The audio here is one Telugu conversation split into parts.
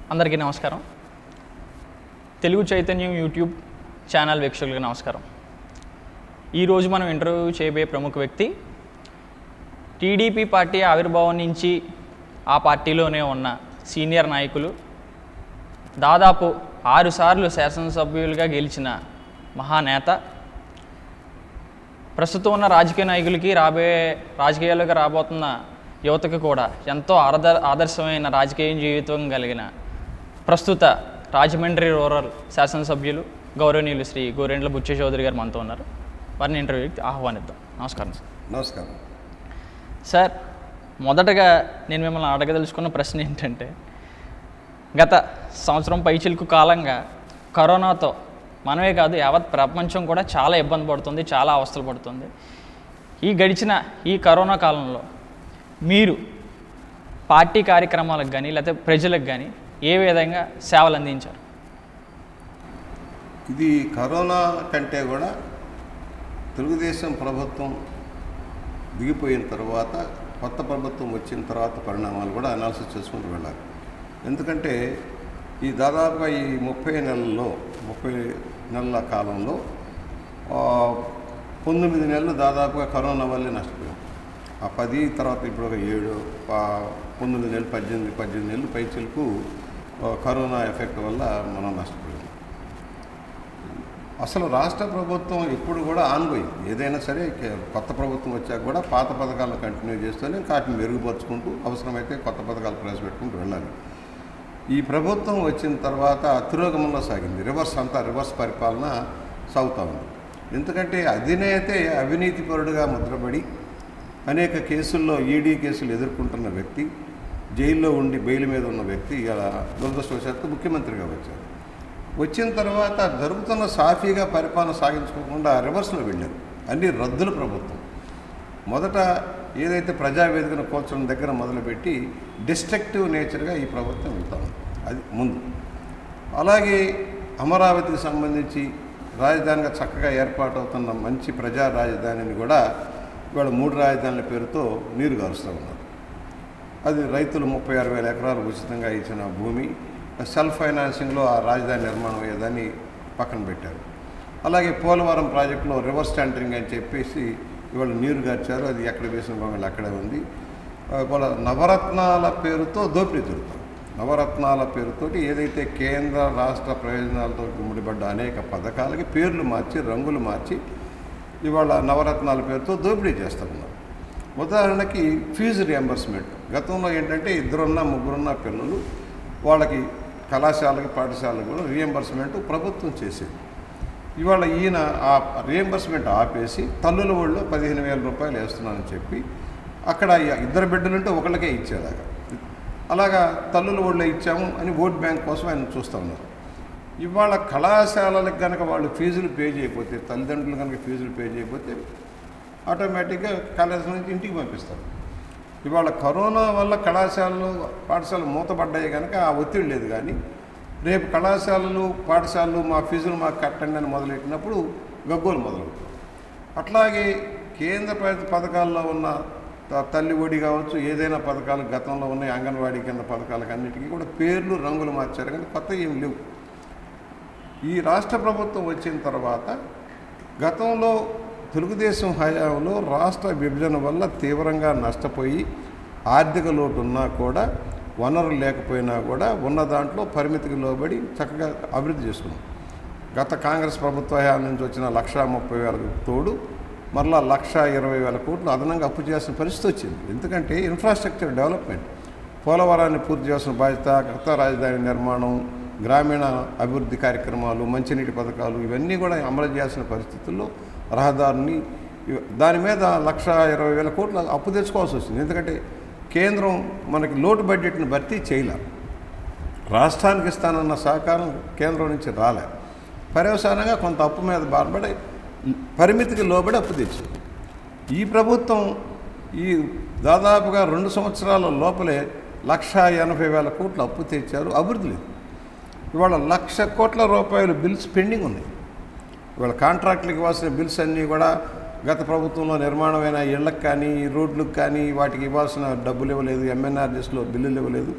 అందరికీ నమస్కారం తెలుగు చైతన్యం యూట్యూబ్ ఛానల్ వీక్షకులకు నమస్కారం ఈరోజు మనం ఇంటర్వ్యూ చేయబోయే ప్రముఖ వ్యక్తి టీడీపీ పార్టీ ఆవిర్భావం నుంచి ఆ పార్టీలోనే ఉన్న సీనియర్ నాయకులు దాదాపు ఆరుసార్లు శాసనసభ్యులుగా గెలిచిన మహానేత ప్రస్తుతం ఉన్న రాజకీయ నాయకులకి రాబోయే రాజకీయాల్లోకి రాబోతున్న యువతకు కూడా ఎంతో ఆదర్ ఆదర్శమైన రాజకీయ జీవితం కలిగిన ప్రస్తుత రాజమండ్రి రూరల్ శాసనసభ్యులు గౌరవనీయులు శ్రీ గోరెండ్ల బుచ్చే చౌదరి గారు మనతో ఉన్నారు వారిని ఇంటర్వ్యూకి ఆహ్వానిద్దాం నమస్కారం సార్ నమస్కారం సార్ మొదటగా నేను మిమ్మల్ని అడగదలుచుకున్న ప్రశ్న ఏంటంటే గత సంవత్సరం పైచిలుకు కాలంగా కరోనాతో మనమే కాదు యావత్ ప్రపంచం కూడా చాలా ఇబ్బంది పడుతుంది చాలా అవస్థలు పడుతుంది ఈ గడిచిన ఈ కరోనా కాలంలో మీరు పార్టీ కార్యక్రమాలకు కానీ లేకపోతే ప్రజలకు కానీ ఏ విధంగా సేవలు అందించారు ఇది కరోనా కంటే కూడా తెలుగుదేశం ప్రభుత్వం దిగిపోయిన తర్వాత కొత్త ప్రభుత్వం వచ్చిన తర్వాత పరిణామాలు కూడా అనాలిసిస్ చేసుకుంటూ వెళ్ళాలి ఎందుకంటే ఈ దాదాపుగా ఈ ముప్పై నెలల్లో ముప్పై నెలల కాలంలో ఆ, పంతొమ్మిది నెలలు దాదాపుగా కరోనా వల్లే నష్టపోయాం ఆ పది తర్వాత ఇప్పుడు ఒక ఏడు పా- పంతొమ్మిది నెలలు పద్దెనిమిది పద్దెనిమిది నెలలు పైచలకు కరోనా ఎఫెక్ట్ వల్ల మనం నష్టపోయాం అసలు రాష్ట్ర ప్రభుత్వం ఎప్పుడు కూడా ఆన్గోయింగ్ ఏదైనా సరే కే- కొత్త ప్రభుత్వం వచ్చాక కూడా పాత పథకాలను కంటిన్యూ చేస్తూనే వాటిని మెరుగుపరుచుకుంటూ అవసరమైతే కొత్త పథకాలు ప్రవేశపెట్టుకుంటూ వెళ్ళాలి ఈ ప్రభుత్వం వచ్చిన తర్వాత తిరోగమనంలో సాగింది రివర్స్ అంతా రివర్స్ పరిపాలన సాగుతూ ఉంది ఎందుకంటే అధినేతే అవినీతిపరుడుగా ముద్రపడి అనేక కేసుల్లో ఈడీ కేసులు ఎదుర్కొంటున్న వ్యక్తి జైల్లో ఉండి బెయిల్ మీద ఉన్న వ్యక్తి ఇలా దురదృష్టవశాత్తు ముఖ్యమంత్రిగా వచ్చారు వచ్చిన తర్వాత జరుగుతున్న సాఫీగా పరిపాలన సాగించుకోకుండా రివర్స్లో వెళ్ళారు అన్ని రద్దుల ప్రభుత్వం మొదట ఏదైతే ప్రజావేదికను కూర్చడం దగ్గర మొదలుపెట్టి డిస్ట్రక్టివ్ నేచర్గా ఈ ప్రభుత్వం వెళ్తాం అది ముందు అలాగే అమరావతికి సంబంధించి రాజధానిగా చక్కగా ఏర్పాటవుతున్న మంచి ప్రజా రాజధానిని కూడా ఇవాళ మూడు రాజధానుల పేరుతో నీరు గారుస్తూ ఉన్నారు అది రైతులు ముప్పై ఆరు వేల ఎకరాలు ఉచితంగా ఇచ్చిన భూమి సెల్ఫ్ ఫైనాన్సింగ్లో ఆ రాజధాని నిర్మాణం అయ్యేదాన్ని పక్కన పెట్టారు అలాగే పోలవరం ప్రాజెక్టులో రివర్స్ టెండరింగ్ అని చెప్పేసి ఇవాళ నీరు గార్చారు అది ఎక్కడ వేసిన భూములు అక్కడే ఉంది ఆ, ఇవాళ నవరత్నాల పేరుతో దోపిడీ జరుగుతాం నవరత్నాల పేరుతోటి ఏదైతే కేంద్ర రాష్ట్ర ప్రయోజనాలతో ముడిపడ్డ అనేక పథకాలకి పేర్లు మార్చి రంగులు మార్చి ఇవాళ నవరత్నాల పేరుతో దోపిడీ చేస్తూ ఉన్నారు ఉదాహరణకి ఫీజు రియంబర్స్మెంట్ గతంలో ఏంటంటే ఇద్దరున్న ముగ్గురున్న పిల్లలు వాళ్ళకి కళాశాలకి పాఠశాలకు కూడా రియంబర్స్మెంట్ ప్రభుత్వం చేసేది ఇవాళ ఈయన ఆ రియంబర్స్మెంట్ ఆపేసి తల్లుల ఒళ్ళు పదిహేను వేల రూపాయలు వేస్తున్నానని చెప్పి అక్కడ ఇద్దరు బిడ్డలుంటే ఒకళ్ళకే ఇచ్చేలాగా అలాగా తల్లుల ఒళ్ళో ఇచ్చాము అని ఓట్ బ్యాంక్ కోసం ఆయన చూస్తూ ఉన్నారు ఇవాళ కళాశాలలకు కనుక వాళ్ళు ఫీజులు పే చేయకపోతే తల్లిదండ్రులు కనుక ఫీజులు పే చేయకపోతే ఆటోమేటిక్గా కళాశాల నుంచి ఇంటికి పంపిస్తారు ఇవాళ కరోనా వల్ల కళాశాలలు పాఠశాలలు మూతపడ్డాయి కనుక ఆ ఒత్తిడి లేదు కానీ రేపు కళాశాలలు పాఠశాలలు మా ఫీజులు మాకు కట్టండి అని మొదలెట్టినప్పుడు గగ్గోలు మొదలవుతుంది అట్లాగే కేంద్ర ప్రభుత్వ పథకాల్లో ఉన్న త- తల్లి ఒడి కావచ్చు ఏదైనా పథకాలు గతంలో ఉన్నాయి అంగన్వాడీ కింద పథకాలకు అన్నిటికీ కూడా పేర్లు రంగులు మార్చారు కానీ కొత్త ఏం లేవు ఈ రాష్ట్ర ప్రభుత్వం వచ్చిన తర్వాత గతంలో తెలుగుదేశం హయాంలో రాష్ట్ర విభజన వల్ల తీవ్రంగా నష్టపోయి ఆర్థిక లోటు ఉన్నా కూడా వనరులు లేకపోయినా కూడా ఉన్న దాంట్లో పరిమితికి లోబడి చక్కగా అభివృద్ధి చేసుకున్నాం గత కాంగ్రెస్ ప్రభుత్వ హయాం నుంచి వచ్చిన లక్షా ముప్పై వేలకు తోడు మరలా లక్ష ఇరవై వేల కోట్లు అదనంగా అప్పు చేయాల్సిన పరిస్థితి వచ్చింది ఎందుకంటే ఇన్ఫ్రాస్ట్రక్చర్ డెవలప్మెంట్ పోలవరాన్ని పూర్తి చేసిన బాధ్యత కొత్త రాజధాని నిర్మాణం గ్రామీణ అభివృద్ధి కార్యక్రమాలు మంచినీటి పథకాలు ఇవన్నీ కూడా అమలు చేయాల్సిన పరిస్థితుల్లో రహదారిని ఇవ- దాని మీద లక్ష ఇరవై వేల కోట్లు అప్పు తెచ్చుకోవాల్సి వచ్చింది ఎందుకంటే కేంద్రం మనకి లోటు బడ్జెట్ని భర్తీ చేయలే రాష్ట్రానికి ఇస్తానన్న సహకారం కేంద్రం నుంచి రాలే పర్యవసానంగా కొంత అప్పు మీద బాధపడి పరిమితికి లోబడి అప్పు తెచ్చింది ఈ ప్రభుత్వం ఈ దాదాపుగా రెండు సంవత్సరాల లోపలే లక్ష ఎనభై వేల కోట్లు అప్పు తెచ్చారు అభివృద్ధి లేదు ఇవాళ లక్ష కోట్ల రూపాయలు బిల్స్ పెండింగ్ ఉన్నాయి ఇవాళ కాంట్రాక్టులకు ఇవ్వాల్సిన బిల్స్ అన్నీ కూడా గత ప్రభుత్వంలో నిర్మాణమైన ఇళ్లకు కానీ రోడ్లకు కానీ వాటికి ఇవ్వాల్సిన డబ్బులు ఇవ్వలేదు ఎంఎన్ఆర్జెస్లో బిల్లులు ఇవ్వలేదు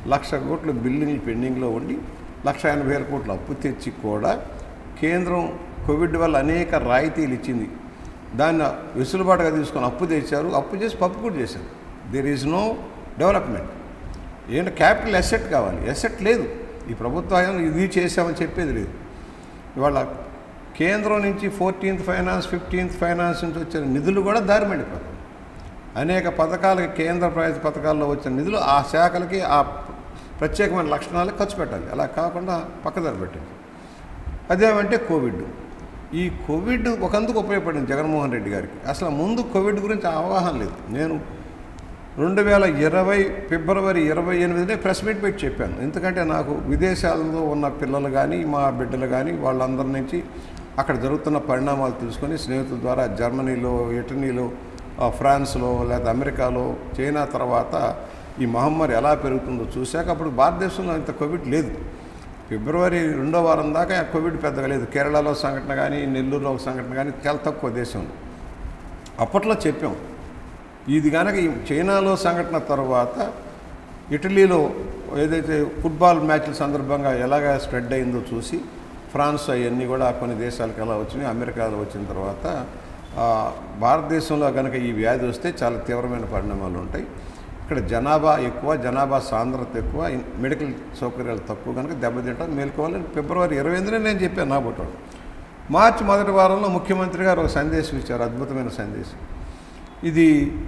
లక్ష కోట్లు బిల్డింగ్లు పెండింగ్లో ఉండి లక్ష ఎనభై వేల కోట్లు అప్పు తెచ్చి కూడా కేంద్రం కోవిడ్ వల్ల అనేక రాయితీలు ఇచ్చింది దాన్ని వెసులుబాటుగా తీసుకొని అప్పు తెచ్చారు అప్పు చేసి పప్పు కూడా చేశారు దేర్ ఈజ్ నో డెవలప్మెంట్ ఏంటంటే క్యాపిటల్ అసెట్ కావాలి అసెట్ లేదు ఈ ప్రభుత్వం ఇది చేసామని చెప్పేది లేదు ఇవాళ కేంద్రం నుంచి ఫోర్టీన్త్ ఫైనాన్స్ ఫిఫ్టీన్త్ ఫైనాన్స్ నుంచి వచ్చిన నిధులు కూడా దారి మళ్ళిపోతాయి అనేక పథకాలకి కేంద్ర ప్రభుత్వ పథకాల్లో వచ్చిన నిధులు ఆ శాఖలకి ఆ ప్రత్యేకమైన లక్షణాలకు ఖర్చు పెట్టాలి అలా కాకుండా పక్కదారి పెట్టింది అదేమంటే కోవిడ్ ఈ కోవిడ్ ఒకందుకు ఉపయోగపడింది జగన్మోహన్ రెడ్డి గారికి అసలు ముందు కోవిడ్ గురించి అవగాహన లేదు నేను రెండు వేల ఇరవై ఫిబ్రవరి ఇరవై ఎనిమిదినే ప్రెస్ మీట్ పెట్టి చెప్పాను ఎందుకంటే నాకు విదేశాలలో ఉన్న పిల్లలు కానీ మా బిడ్డలు కానీ వాళ్ళందరి నుంచి అక్కడ జరుగుతున్న పరిణామాలు తెలుసుకొని స్నేహితుల ద్వారా జర్మనీలో ఇటలీలో ఆ, ఫ్రాన్స్లో లేదా అమెరికాలో చైనా తర్వాత ఈ మహమ్మారి ఎలా పెరుగుతుందో చూశాక అప్పుడు భారతదేశంలో ఇంత కోవిడ్ లేదు ఫిబ్రవరి రెండో వారం దాకా కోవిడ్ పెద్దగా లేదు కేరళలో సంఘటన కానీ నెల్లూరులో ఒక సంఘటన కానీ చాలా తక్కువ దేశంలో అప్పట్లో చెప్పాం ఇది కనుక ఈ చైనాలో సంఘటన తర్వాత ఇటలీలో ఏదైతే ఫుట్బాల్ మ్యాచ్ల సందర్భంగా ఎలాగ స్ప్రెడ్ అయిందో చూసి ఫ్రాన్స్ అవన్నీ కూడా కొన్ని దేశాలకు ఎలా వచ్చినాయి అమెరికాలో వచ్చిన తర్వాత ఆ, భారతదేశంలో కనుక ఈ వ్యాధి వస్తే చాలా తీవ్రమైన పరిణామాలు ఉంటాయి ఇక్కడ జనాభా ఎక్కువ జనాభా సాంద్రత ఎక్కువ ఇన్- మెడికల్ సౌకర్యాలు తక్కువ కనుక దెబ్బతింటాం మేల్కోవాలని ఫిబ్రవరి ఇరవై ఎనిమిదినే నేను చెప్పాను నా బొట్టాడు మార్చి మొదటి వారంలో ముఖ్యమంత్రి గారు ఒక సందేశం ఇచ్చారు అద్భుతమైన సందేశం ఇది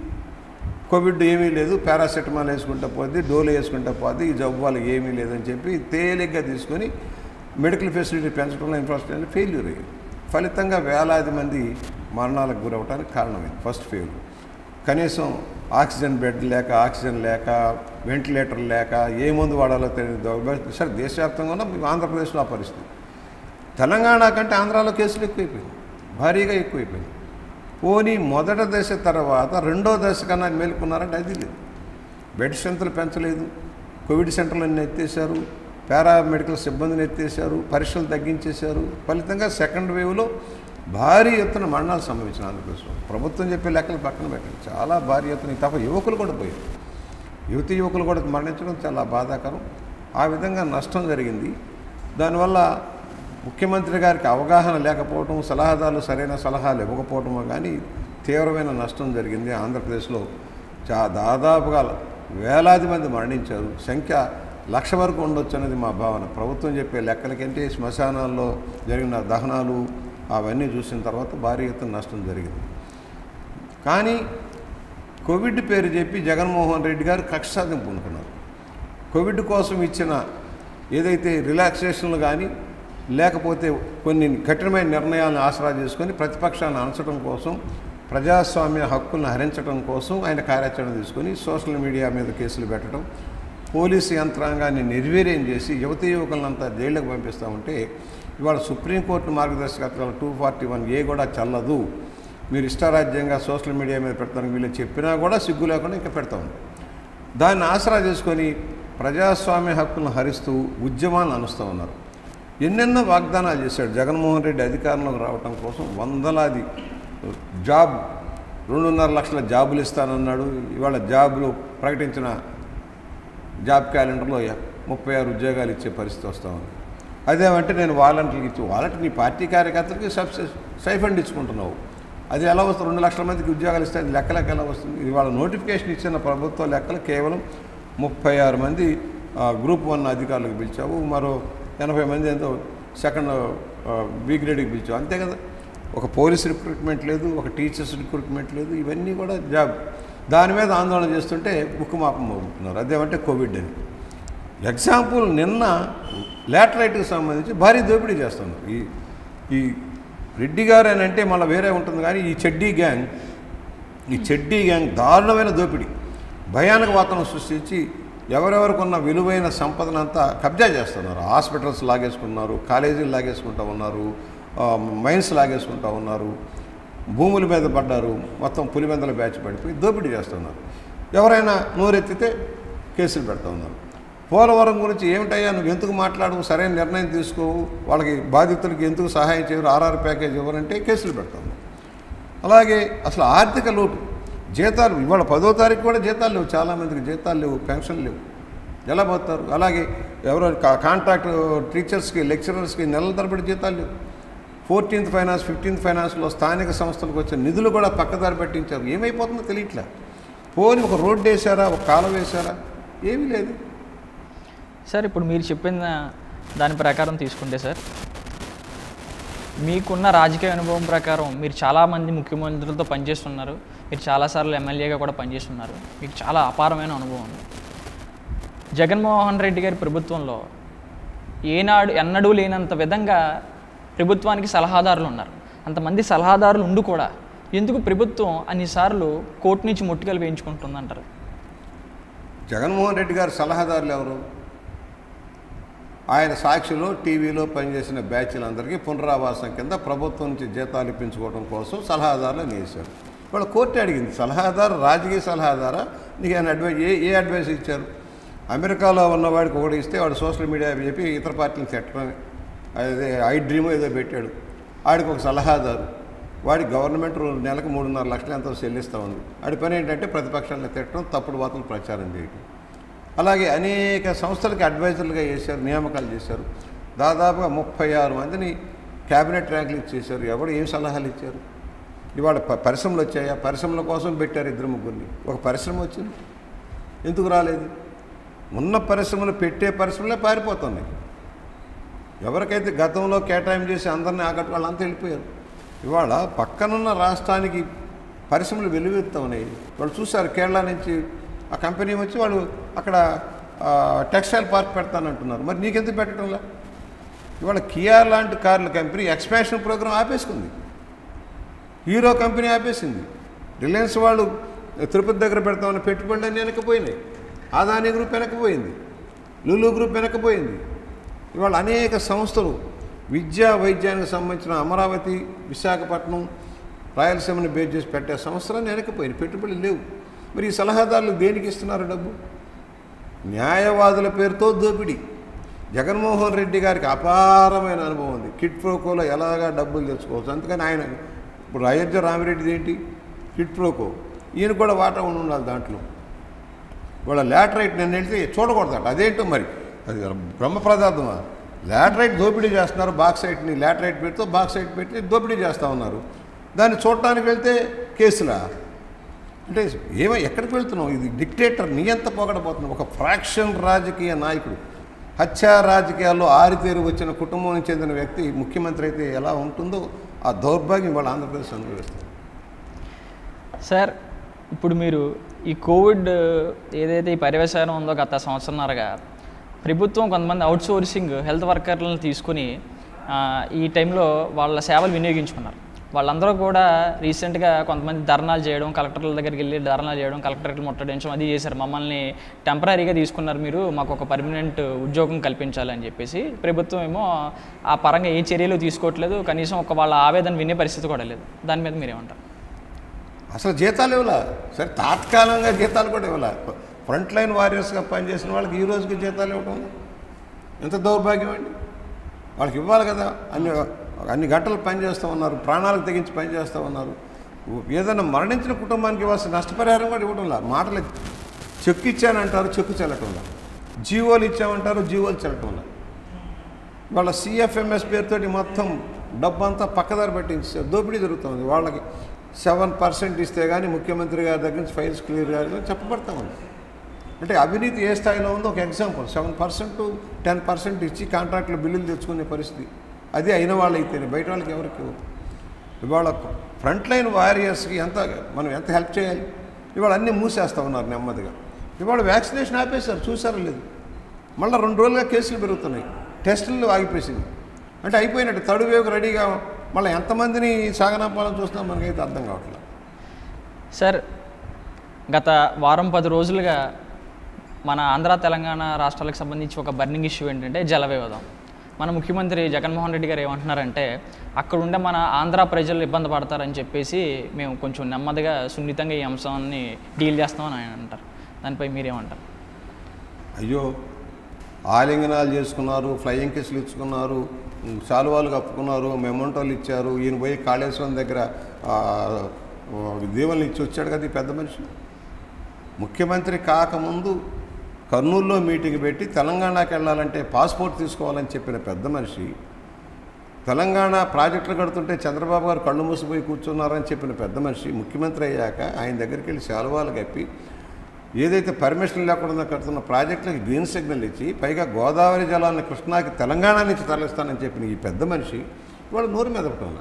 కోవిడ్ ఏమీ లేదు పారాసెటమాల్ వేసుకుంటా పోద్ది డోలు వేసుకుంటా పోద్ది ఈ జబ్బు వాళ్ళకి ఏమీ లేదని చెప్పి తేలిగ్గా తీసుకొని మెడికల్ ఫెసిలిటీ పెంచడంలో ఇన్ఫ్రాస్ట్రక్చర్ ఫెయిల్యూర్ అయ్యింది ఫలితంగా వేలాది మంది మరణాలకు గురవడానికి కారణమైంది ఫస్ట్ ఫెయిల్ కనీసం ఆక్సిజన్ బెడ్ లేక ఆక్సిజన్ లేక వెంటిలేటర్ లేక ఏ మందు వాడాలో తెలియదు సరే దేశవ్యాప్తంగా ఉన్న ఆంధ్రప్రదేశ్లో ఆ పరిస్థితి తెలంగాణ కంటే ఆంధ్రాలో కేసులు ఎక్కువైపోయింది భారీగా ఎక్కువైపోయింది పోనీ మొదట దశ తర్వాత రెండో దశ కన్నా మేలుకున్నారంటే అది లేదు బెడ్ స్ట్రెంత్లు పెంచలేదు కోవిడ్ సెంటర్లను ఎత్తేసారు పారామెడికల్ సిబ్బందిని ఎత్తేసారు పరీక్షలు తగ్గించేశారు ఫలితంగా సెకండ్ వేవ్లో భారీ ఎత్తున మరణాలు సంభవించిన ఆంధ్రప్రదేశ్లో ప్రభుత్వం చెప్పే లెక్కలు పక్కన పెట్టండి చాలా భారీ ఎత్తున ఈ తప్ప యువకులు కూడా పోయారు యువతి యువకులు కూడా మరణించడం చాలా బాధాకరం ఆ విధంగా నష్టం జరిగింది దానివల్ల ముఖ్యమంత్రి గారికి అవగాహన లేకపోవటం సలహాదారులు సరైన సలహాలు ఇవ్వకపోవటమో కానీ తీవ్రమైన నష్టం జరిగింది ఆంధ్రప్రదేశ్లో చా దాదాపుగా వేలాది మంది మరణించారు సంఖ్య లక్ష వరకు ఉండొచ్చు అనేది మా భావన ప్రభుత్వం చెప్పే లెక్కలకంటే శ్మశానాల్లో జరిగిన దహనాలు అవన్నీ చూసిన తర్వాత భారీ ఎత్తున నష్టం జరిగింది కానీ కోవిడ్ పేరు చెప్పి జగన్మోహన్ రెడ్డి గారు కక్ష సాధింపు అనుకున్నారు కోవిడ్ కోసం ఇచ్చిన ఏదైతే రిలాక్సేషన్లు కానీ లేకపోతే కొన్ని కఠినమైన నిర్ణయాలను ఆసరా చేసుకొని ప్రతిపక్షాన్ని అణచడం కోసం ప్రజాస్వామ్య హక్కులను హరించడం కోసం ఆయన కార్యాచరణ తీసుకొని సోషల్ మీడియా మీద కేసులు పెట్టడం పోలీసు యంత్రాంగాన్ని నిర్వీర్యం చేసి యువతీ యువకులంతా జైళ్ళకు పంపిస్తూ ఉంటే ఇవాళ సుప్రీంకోర్టు మార్గదర్శకత్వాలు టూ ఫార్టీ వన్ ఏ కూడా చల్లదు మీరు ఇష్టారాజ్యంగా సోషల్ మీడియా మీద పెడతానికి వీళ్ళు చెప్పినా కూడా సిగ్గు లేకుండా ఇంకా పెడతా ఉంది దాన్ని ఆసరా చేసుకొని ప్రజాస్వామ్య హక్కులను హరిస్తూ ఉద్యమాలను అనుస్తూ ఉన్నారు ఎన్నెన్నో వాగ్దానాలు చేశాడు జగన్మోహన్ రెడ్డి అధికారంలోకి రావటం కోసం వందలాది జాబ్ రెండున్నర లక్షల జాబులు ఇస్తానన్నాడు ఇవాళ జాబులు ప్రకటించిన జాబ్ క్యాలెండర్లో ముప్పై ఆరు ఉద్యోగాలు ఇచ్చే పరిస్థితి వస్తూ ఉంది అదేమంటే నేను వాలంటీర్కి ఇచ్చి వాలంటీర్ నీ పార్టీ కార్యకర్తలకి సబ్సిడీ సైఫండ్ ఇచ్చుకుంటున్నావు అది ఎలా వస్తుంది రెండు లక్షల మందికి ఉద్యోగాలు ఇస్తే అది లెక్కలకి ఎలా వస్తుంది ఇవాళ నోటిఫికేషన్ ఇచ్చిన ప్రభుత్వ లెక్కలు కేవలం ముప్పై ఆరు మంది ఆ, గ్రూప్ వన్ అధికారులకు పిలిచావు మరో ఎనభై మంది ఎంతో సెకండ్ బి గ్రేడ్కి పిలిచావు అంతే కదా ఒక పోలీస్ రిక్రూట్మెంట్ లేదు ఒక టీచర్స్ రిక్రూట్మెంట్ లేదు ఇవన్నీ కూడా జాబ్ దాని మీద ఆందోళన చేస్తుంటే ఉక్కుమాపం అవుతున్నారు అదేమంటే కోవిడ్ అని ఎగ్జాంపుల్ నిన్న లాటరైట్కి సంబంధించి భారీ దోపిడీ చేస్తున్నారు ఈ ఈ రెడ్డి గారు అని అంటే మళ్ళీ వేరే ఉంటుంది కానీ ఈ చెడ్డీ గ్యాంగ్ ఈ చెడ్డీ గ్యాంగ్ దారుణమైన దోపిడీ భయానక వాతావరణం సృష్టించి ఎవరెవరికి ఉన్న విలువైన సంపదనంతా కబ్జా చేస్తున్నారు హాస్పిటల్స్ లాగేసుకున్నారు కాలేజీలు లాగేసుకుంటా ఉన్నారు ఆ, మైన్స్ లాగేసుకుంటా ఉన్నారు భూముల మీద పడ్డారు మొత్తం పులివెందల బ్యాచ్ పడిపోయి దోపిడీ చేస్తున్నారు ఎవరైనా నోరెత్తితే కేసులు పెడతా ఉన్నారు పోలవరం గురించి ఏమిటయ్యా నువ్వు ఎందుకు మాట్లాడు సరైన నిర్ణయం తీసుకోవు వాళ్ళకి బాధితులకి ఎందుకు సహాయం చేయరు ఆర్ఆర్ ప్యాకేజ్ ఇవ్వరంటే కేసులు పెడతాము అలాగే అసలు ఆర్థిక లోటు జీతాలు ఇవాళ పదో తారీఖు కూడా జీతాలు లేవు చాలామందికి జీతాలు లేవు పెన్షన్ లేవు ఎలా పోతారు అలాగే ఎవరో కా- కాంట్రాక్ట్ టీచర్స్కి లెక్చరర్స్కి నెలల తరబడి జీతాలు లేవు ఫోర్టీన్త్ ఫైనాన్స్ ఫిఫ్టీన్త్ ఫైనాన్స్లో స్థానిక సంస్థలకు వచ్చే నిధులు కూడా పక్కదారి పెట్టించారు ఏమైపోతుందో తెలియట్లే పోని ఒక రోడ్డు వేసారా ఒక కాలం వేసారా ఏమీ లేదు సార్ ఇప్పుడు మీరు చెప్పిన దాని ప్రకారం తీసుకుంటే సార్ మీకున్న రాజకీయ అనుభవం ప్రకారం మీరు చాలామంది ముఖ్యమంత్రులతో పనిచేస్తున్నారు మీరు చాలాసార్లు ఎమ్మెల్యేగా కూడా పనిచేస్తున్నారు మీకు చాలా అపారమైన అనుభవం ఉంది జగన్మోహన్ రెడ్డి గారి ప్రభుత్వంలో ఏనాడు ఎన్నడూ లేనంత విధంగా ప్రభుత్వానికి సలహాదారులు ఉన్నారు అంతమంది సలహాదారులు ఉండి కూడా ఎందుకు ప్రభుత్వం అన్నిసార్లు కోర్టు నుంచి ముట్టుకలు వేయించుకుంటుందంటారు జగన్మోహన్ రెడ్డి గారి సలహాదారులు ఎవరు ఆయన సాక్షిలో టీవీలో పనిచేసిన బ్యాచ్లందరికీ పునరావాసం కింద ప్రభుత్వం నుంచి జీతాలు ఇప్పించుకోవడం కోసం సలహాదారులు వేశారు వాళ్ళు కోర్టు అడిగింది సలహాదారు రాజకీయ సలహాదారా నీకు ఆయన అడ్వైజ్ ఏ ఏ అడ్వైస్ ఇచ్చారు అమెరికాలో ఉన్నవాడికి ఒకటి ఇస్తే వాడు సోషల్ మీడియా చెప్పి ఇతర పార్టీని తిట్టడం అదే ఐ డ్రీమ్ ఏదో పెట్టాడు వాడికి ఒక సలహాదారు వాడి గవర్నమెంట్ రూ- నెలకు మూడున్నర లక్షలు ఎంతో చెల్లిస్తూ ఉంది వాడి పని ఏంటంటే ప్రతిపక్షాలను తిట్టడం తప్పుడు వార్తలు ప్రచారం చేయడం అలాగే అనేక సంస్థలకి అడ్వైజర్లుగా చేశారు నియామకాలు చేశారు దాదాపుగా ముప్పై ఆరు మందిని క్యాబినెట్ ర్యాంకులు ఇచ్చేశారు ఎవరు ఏం సలహాలు ఇచ్చారు ఇవాళ ప- పరిశ్రమలు వచ్చాయా పరిశ్రమల కోసం పెట్టారు ఇద్దరు ముగ్గురిని ఒక పరిశ్రమ వచ్చింది ఎందుకు రాలేదు ఉన్న పరిశ్రమలు పెట్టే పరిశ్రమలే పారిపోతున్నాయి ఎవరికైతే గతంలో కేటాయింపు చేసి అందరినీ ఆకట్టు వాళ్ళంతా వెళ్ళిపోయారు ఇవాళ పక్కనున్న రాష్ట్రానికి పరిశ్రమలు వెలువెత్తా ఉన్నాయి వాళ్ళు చూశారు కేరళ నుంచి ఆ కంపెనీ వచ్చి వాళ్ళు అక్కడ ఆ, టెక్స్టైల్ పార్క్ పెడతానంటున్నారు మరి నీకెందుకు పెట్టడంలా ఇవాళ కియా లాంటి కార్ల కంపెనీ ఎక్స్పాన్షన్ ప్రోగ్రామ్ ఆపేసుకుంది హీరో కంపెనీ ఆపేసింది రిలయన్స్ వాళ్ళు తిరుపతి దగ్గర పెడతామని పెట్టుబడులన్నీ వెనకపోయినాయి ఆదాని గ్రూప్ వెనకపోయింది లులు గ్రూప్ వెనకపోయింది ఇవాళ అనేక సంస్థలు విద్యా వైద్యానికి సంబంధించిన అమరావతి విశాఖపట్నం రాయలసీమని బేస్ చేసి పెట్టే సంస్థలన్నీ వెనకపోయినాయి పెట్టుబడులు లేవు మరి ఈ సలహాదారులు దేనికి ఇస్తున్నారు డబ్బు న్యాయవాదుల పేరుతో దోపిడీ జగన్మోహన్ రెడ్డి గారికి అపారమైన అనుభవం ఉంది కిట్ ప్రోకోలో ఎలాగా డబ్బులు తెచ్చుకోవచ్చు అందుకని ఆయన ఇప్పుడు అయోధ్య రామిరెడ్డిది ఏంటి కిట్ ప్రోకో ఈయన కూడా వాటా ఉండి ఉండాలి దాంట్లో వాళ్ళ లాటరైట్ నేను వెళ్తే చూడకూడదట అదేంటో మరి అది బ్రహ్మ ప్రదార్థమా లాటరైట్ దోపిడీ చేస్తున్నారు బాక్సైట్ని లాటరైట్ పెడితే బాక్సైట్ పెట్టి దోపిడీ చేస్తూ ఉన్నారు దాన్ని చూడటానికి వెళ్తే కేసులా అంటే ఏమో ఎక్కడికి వెళ్తున్నావు ఇది డిక్టేటర్ నియంత పోగడపోతున్నావు ఒక ఫ్రాక్షన్ రాజకీయ నాయకుడు హత్యా రాజకీయాల్లో ఆరితేరి వచ్చిన కుటుంబం చెందిన వ్యక్తి ముఖ్యమంత్రి అయితే ఎలా ఉంటుందో ఆ దౌర్భాగ్యం వాళ్ళ ఆంధ్రప్రదేశ్ అనుభవిస్తుంది సార్ ఇప్పుడు మీరు ఈ కోవిడ్ ఏదైతే ఈ పర్యవసానం ఉందో గత సంవత్సరంన్నరగా ప్రభుత్వం కొంతమంది అవుట్ సోర్సింగ్ హెల్త్ వర్కర్లను తీసుకుని ఆ, ఈ టైంలో వాళ్ళ సేవలు వినియోగించుకున్నారు వాళ్ళందరూ కూడా రీసెంట్గా కొంతమంది ధర్నాలు చేయడం కలెక్టర్ల దగ్గరికి వెళ్ళి ధర్నాలు చేయడం కలెక్టరేట్లు ముట్టడించడం అది చేశారు మమ్మల్ని టెంపరీగా తీసుకున్నారు మీరు మాకు ఒక పర్మనెంట్ ఉద్యోగం కల్పించాలని చెప్పేసి ప్రభుత్వం ఏమో ఆ పరంగా ఏ చర్యలు తీసుకోవట్లేదు కనీసం ఒక వాళ్ళ ఆవేదన వినే పరిస్థితి కూడా లేదు దాని మీద మీరేమంటారు అసలు జీతాలు ఇవ్వాల సరే తాత్కాలికంగా జీతాలు కూడా ఇవ్వాల ఫ్రంట్ లైన్ వారియర్స్గా పనిచేసిన వాళ్ళకి ఈ రోజుకి జీతాలు ఇవ్వటం ఎంత దౌర్భాగ్యం అండి వాళ్ళకి ఇవ్వాలి కదా అన్ని అన్ని గంటలు పనిచేస్తూ ఉన్నారు ప్రాణాలకు తెగించి పనిచేస్తూ ఉన్నారు ఏదైనా మరణించిన కుటుంబానికి ఇవ్వాల్సిన నష్టపరిహారం కూడా ఇవ్వడంలా మాటలు చెక్కు ఇచ్చానంటారు చెక్కు చెల్లటంలా జీవోలు ఇచ్చామంటారు జీవోలు చెల్లటంలా వాళ్ళ సిఎఫ్ఎంఎస్ పేరుతోటి మొత్తం డబ్బంతా పక్కదారి పెట్టించారు దోపిడీ జరుగుతుంది వాళ్ళకి సెవెన్ పర్సెంట్ ఇస్తే కానీ ముఖ్యమంత్రి గారి దగ్గర నుంచి ఫైల్స్ క్లియర్ కాదు చెప్పబడతా ఉంది అంటే అవినీతి ఏ స్థాయిలో ఉందో ఒక example seven percent ten percent ఇచ్చి కాంట్రాక్ట్లో బిల్లులు తెచ్చుకునే పరిస్థితి అది అయిన వాళ్ళు అయితేనే బయట వాళ్ళకి ఎవరికి ఇవ్వరు. ఇవాళ ఫ్రంట్ లైన్ వారియర్స్కి ఎంత మనం ఎంత హెల్ప్ చేయాలి ఇవాళ అన్నీ మూసేస్తూ ఉన్నారు నెమ్మదిగా ఇవాళ వ్యాక్సినేషన్ ఆపేశారు చూసారో లేదు మళ్ళీ రెండు రోజులుగా కేసులు పెరుగుతున్నాయి టెస్టులు ఆగిపోయింది అంటే అయిపోయినట్టు థర్డ్ వేవ్ రెడీగా మళ్ళీ ఎంతమందిని సాగనాపాలని చూస్తున్నాం మనకైతే అర్థం కావట్లేదు సార్ గత వారం పది రోజులుగా మన ఆంధ్ర తెలంగాణ రాష్ట్రాలకు సంబంధించి ఒక బర్నింగ్ ఇష్యూ ఏంటంటే జల వివాదం మన ముఖ్యమంత్రి జగన్మోహన్ రెడ్డి గారు ఏమంటున్నారంటే అక్కడ ఉండే మన ఆంధ్ర ప్రజలు ఇబ్బంది పడతారని చెప్పేసి మేము కొంచెం నెమ్మదిగా సున్నితంగా ఈ అంశాన్ని డీల్ చేస్తామని ఆయన అంటారు దానిపై మీరేమంటారు అయ్యో ఆలింగనాలు చేసుకున్నారు ఫ్లయింగ్ కిస్లు ఇచ్చుకున్నారు శాలువాలు కప్పుకున్నారు మెమంటోలు ఇచ్చారు ఈయన పోయి కాళేశ్వరం దగ్గర ఆ, దీవెనలు ఇచ్చి వచ్చాడు కదా ఈ పెద్ద మనిషి ముఖ్యమంత్రి కాకముందు కర్నూలులో మీటింగ్ పెట్టి తెలంగాణకి వెళ్ళాలంటే పాస్పోర్ట్ తీసుకోవాలని చెప్పిన పెద్ద మనిషి తెలంగాణ ప్రాజెక్టులు కడుతుంటే చంద్రబాబు గారు కళ్ళు మూసిపోయి కూర్చున్నారని చెప్పిన పెద్ద మనిషి ముఖ్యమంత్రి అయ్యాక ఆయన దగ్గరికి వెళ్ళి శాలువాలు కప్పి ఏదైతే పర్మిషన్ లేకుండా కడుతున్న ప్రాజెక్టులకు గ్రీన్ సిగ్నల్ ఇచ్చి పైగా గోదావరి జలాన్ని కృష్ణాకి తెలంగాణ నుంచి తరలిస్తానని చెప్పిన ఈ పెద్ద మనిషి ఇవాళ నోరు మెదపటం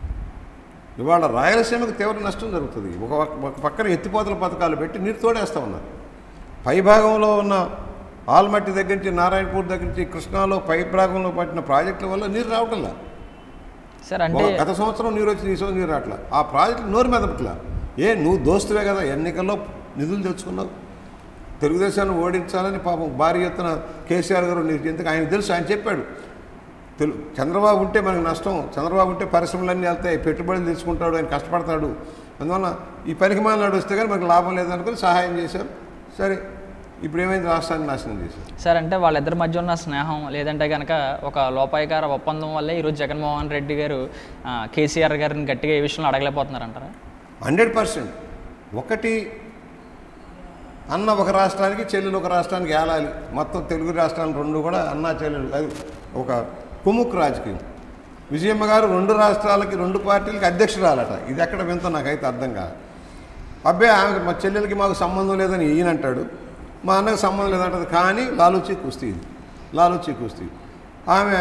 ఇవాళ రాయలసీమకు తీవ్ర నష్టం జరుగుతుంది ఒక ఒక పక్కన ఎత్తిపోతల పథకాలు పెట్టి నీరు తోడేస్తూ ఉన్నారు పై భాగంలో ఉన్న ఆల్మట్టి దగ్గర నుంచి నారాయణపూర్ దగ్గర నుంచి కృష్ణాలో పై భాగంలో పట్టిన ప్రాజెక్టుల వల్ల నీరు రావట్లా సార్ అంటే ఒక గత సంవత్సరం నీరు వచ్చి ఈ సంవత్సరం నీరు రావట్లా ఆ ప్రాజెక్టులు నోరు మెదపట్లా ఏ నువ్వు దోస్తువే కదా ఎన్నికల్లో నిధులు తెచ్చుకున్నావు తెలుగుదేశాన్ని ఓడించాలని పాపం భారీ ఎత్తున కేసీఆర్ గారు నీకు ఎందుకు ఆయన తెలుసు ఆయన చెప్పాడు తెలు చంద్రబాబు ఉంటే మనకు నష్టం చంద్రబాబు ఉంటే పరిశ్రమలన్నీ వెళ్తాయి పెట్టుబడులు తీసుకుంటాడు ఆయన కష్టపడతాడు అందువల్ల ఈ పనికి మాలినాడు వస్తే కానీ మనకు లాభం లేదనుకుని సహాయం చేశారు సరే ఇప్పుడు ఏమైంది రాష్ట్రాన్ని నాశనం చేశారు సార్ అంటే వాళ్ళిద్దరి మధ్య ఉన్న స్నేహం లేదంటే కనుక ఒక లోపాయికార ఒప్పందం వల్లే ఈరోజు జగన్మోహన్ రెడ్డి గారు ఆ, కేసీఆర్ గారిని గట్టిగా ఈ విషయంలో అడగలేకపోతున్నారంటారా హండ్రెడ్ పర్సెంట్ ఒకటి అన్న ఒక రాష్ట్రానికి చెల్లెలు ఒక రాష్ట్రానికి ఏలాలి మొత్తం తెలుగు రాష్ట్రాలు రెండు కూడా అన్నా చెల్లెలు అది ఒక కుముక్ రాజకీయం విజయమ్మ గారు రెండు రాష్ట్రాలకి రెండు పార్టీలకి అధ్యక్షురాలట ఇది ఎక్కడ వింతో నాకైతే అర్థం కాదు అబ్బే ఆమెకి మా చెల్లెలకి మాకు సంబంధం లేదని ఈయన అంటాడు మా అన్నకి సంబంధం లేదంటది కానీ లాలూచి కుస్తీ ఇది లాలూచి కుస్తీ ఆమె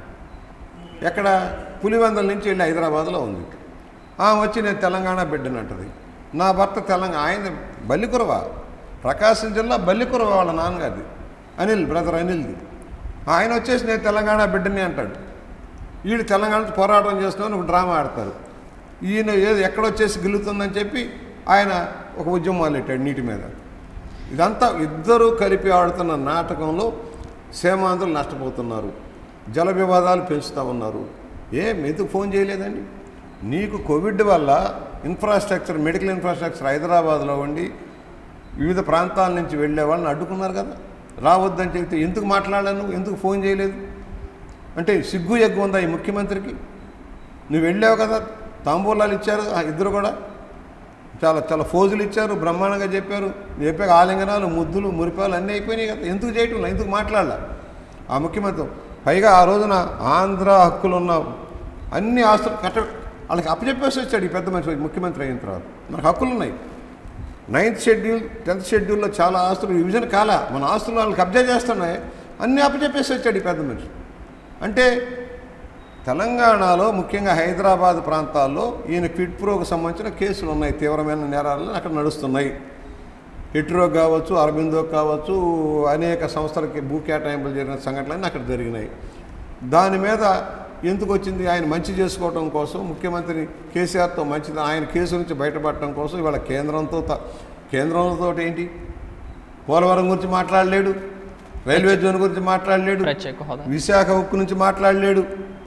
ఎక్కడ పులివెందల నుంచి వెళ్ళి హైదరాబాద్లో ఉంది ఆమె వచ్చి నేను తెలంగాణ బిడ్డని అంటది నా భర్త తెలంగాణ ఆయన బల్లికురవ ప్రకాశం జిల్లా బల్లికురవ వాళ్ళ నాన్నగారిది అనిల్ బ్రదర్ అనిల్ది ఆయన వచ్చేసి నేను తెలంగాణ బిడ్డని అంటాడు వీళ్ళు తెలంగాణ నుంచి పోరాటం చేస్తున్నామని ఒక డ్రామా ఆడతారు ఈయన ఏదో ఎక్కడొచ్చేసి గెలుతుందని చెప్పి ఆయన ఒక ఉద్యమం మొదలెట్టాడు నీటి మీద ఇదంతా ఇద్దరూ కలిపి ఆడుతున్న నాటకంలో సేమాంధ్రులు నష్టపోతున్నారు జల వివాదాలు పెంచుతూ ఉన్నారు ఏం ఎందుకు ఫోన్ చేయలేదండి నీకు కోవిడ్ వల్ల ఇన్ఫ్రాస్ట్రక్చర్ మెడికల్ ఇన్ఫ్రాస్ట్రక్చర్ హైదరాబాద్లో ఉండి వివిధ ప్రాంతాల నుంచి వెళ్ళే వాళ్ళని అడ్డుకున్నారు కదా రావద్దని చెప్తే ఎందుకు మాట్లాడాను ఎందుకు ఫోన్ చేయలేదు అంటే సిగ్గు ఎగ్గు ఉందా ఈ ముఖ్యమంత్రికి నువ్వు వెళ్ళావు కదా తాంబూలాలు ఇచ్చారు ఆ ఇద్దరు కూడా చాలా చాలా ఫోజులు ఇచ్చారు బ్రహ్మాండంగా చెప్పారు చెప్పాక ఆలింగనాలు ముద్దులు మురిపాలు అన్నీ అయిపోయినాయి కదా ఎందుకు చేయటం లేదు? ఎందుకు మాట్లాడాల ఆ ముఖ్యమంత్రి పైగా ఆ రోజున ఆంధ్ర హక్కులు ఉన్న అన్ని ఆస్తులు కట్ట వాళ్ళకి అప్పచెప్పేసి వచ్చాడు ఈ పెద్ద మనిషి ముఖ్యమంత్రి అయిన తర్వాత మనకు హక్కులు ఉన్నాయి నైన్త్ షెడ్యూల్ టెన్త్ షెడ్యూల్లో చాలా ఆస్తులు విభజన కాల మన ఆస్తులు వాళ్ళు కబ్జా చేస్తున్నాయి అన్నీ అప్పచెప్పేసి వచ్చాడు ఈ పెద్ద మనిషి అంటే తెలంగాణలో ముఖ్యంగా హైదరాబాద్ ప్రాంతాల్లో ఈయన క్విడ్ ప్రోకు సంబంధించిన కేసులు ఉన్నాయి తీవ్రమైన నేరాలను అక్కడ నడుస్తున్నాయి హెట్రో కావచ్చు అరబిందో కావచ్చు అనేక సంస్థలకి భూ కేటాయింపులు జరిగిన సంఘటనలు అక్కడ జరిగినాయి దాని మీద ఎందుకు వచ్చింది ఆయన మంచి చేసుకోవడం కోసం ముఖ్యమంత్రి కేసీఆర్తో మంచిది ఆయన కేసు నుంచి బయటపడటం కోసం ఇవాళ కేంద్రంతో త- కేంద్రంతో ఏంటి పోలవరం గురించి మాట్లాడలేడు రైల్వే జోన్ గురించి మాట్లాడలేడు ప్రత్యేక హోదా విశాఖ ఉక్కు నుంచి మాట్లాడలేడు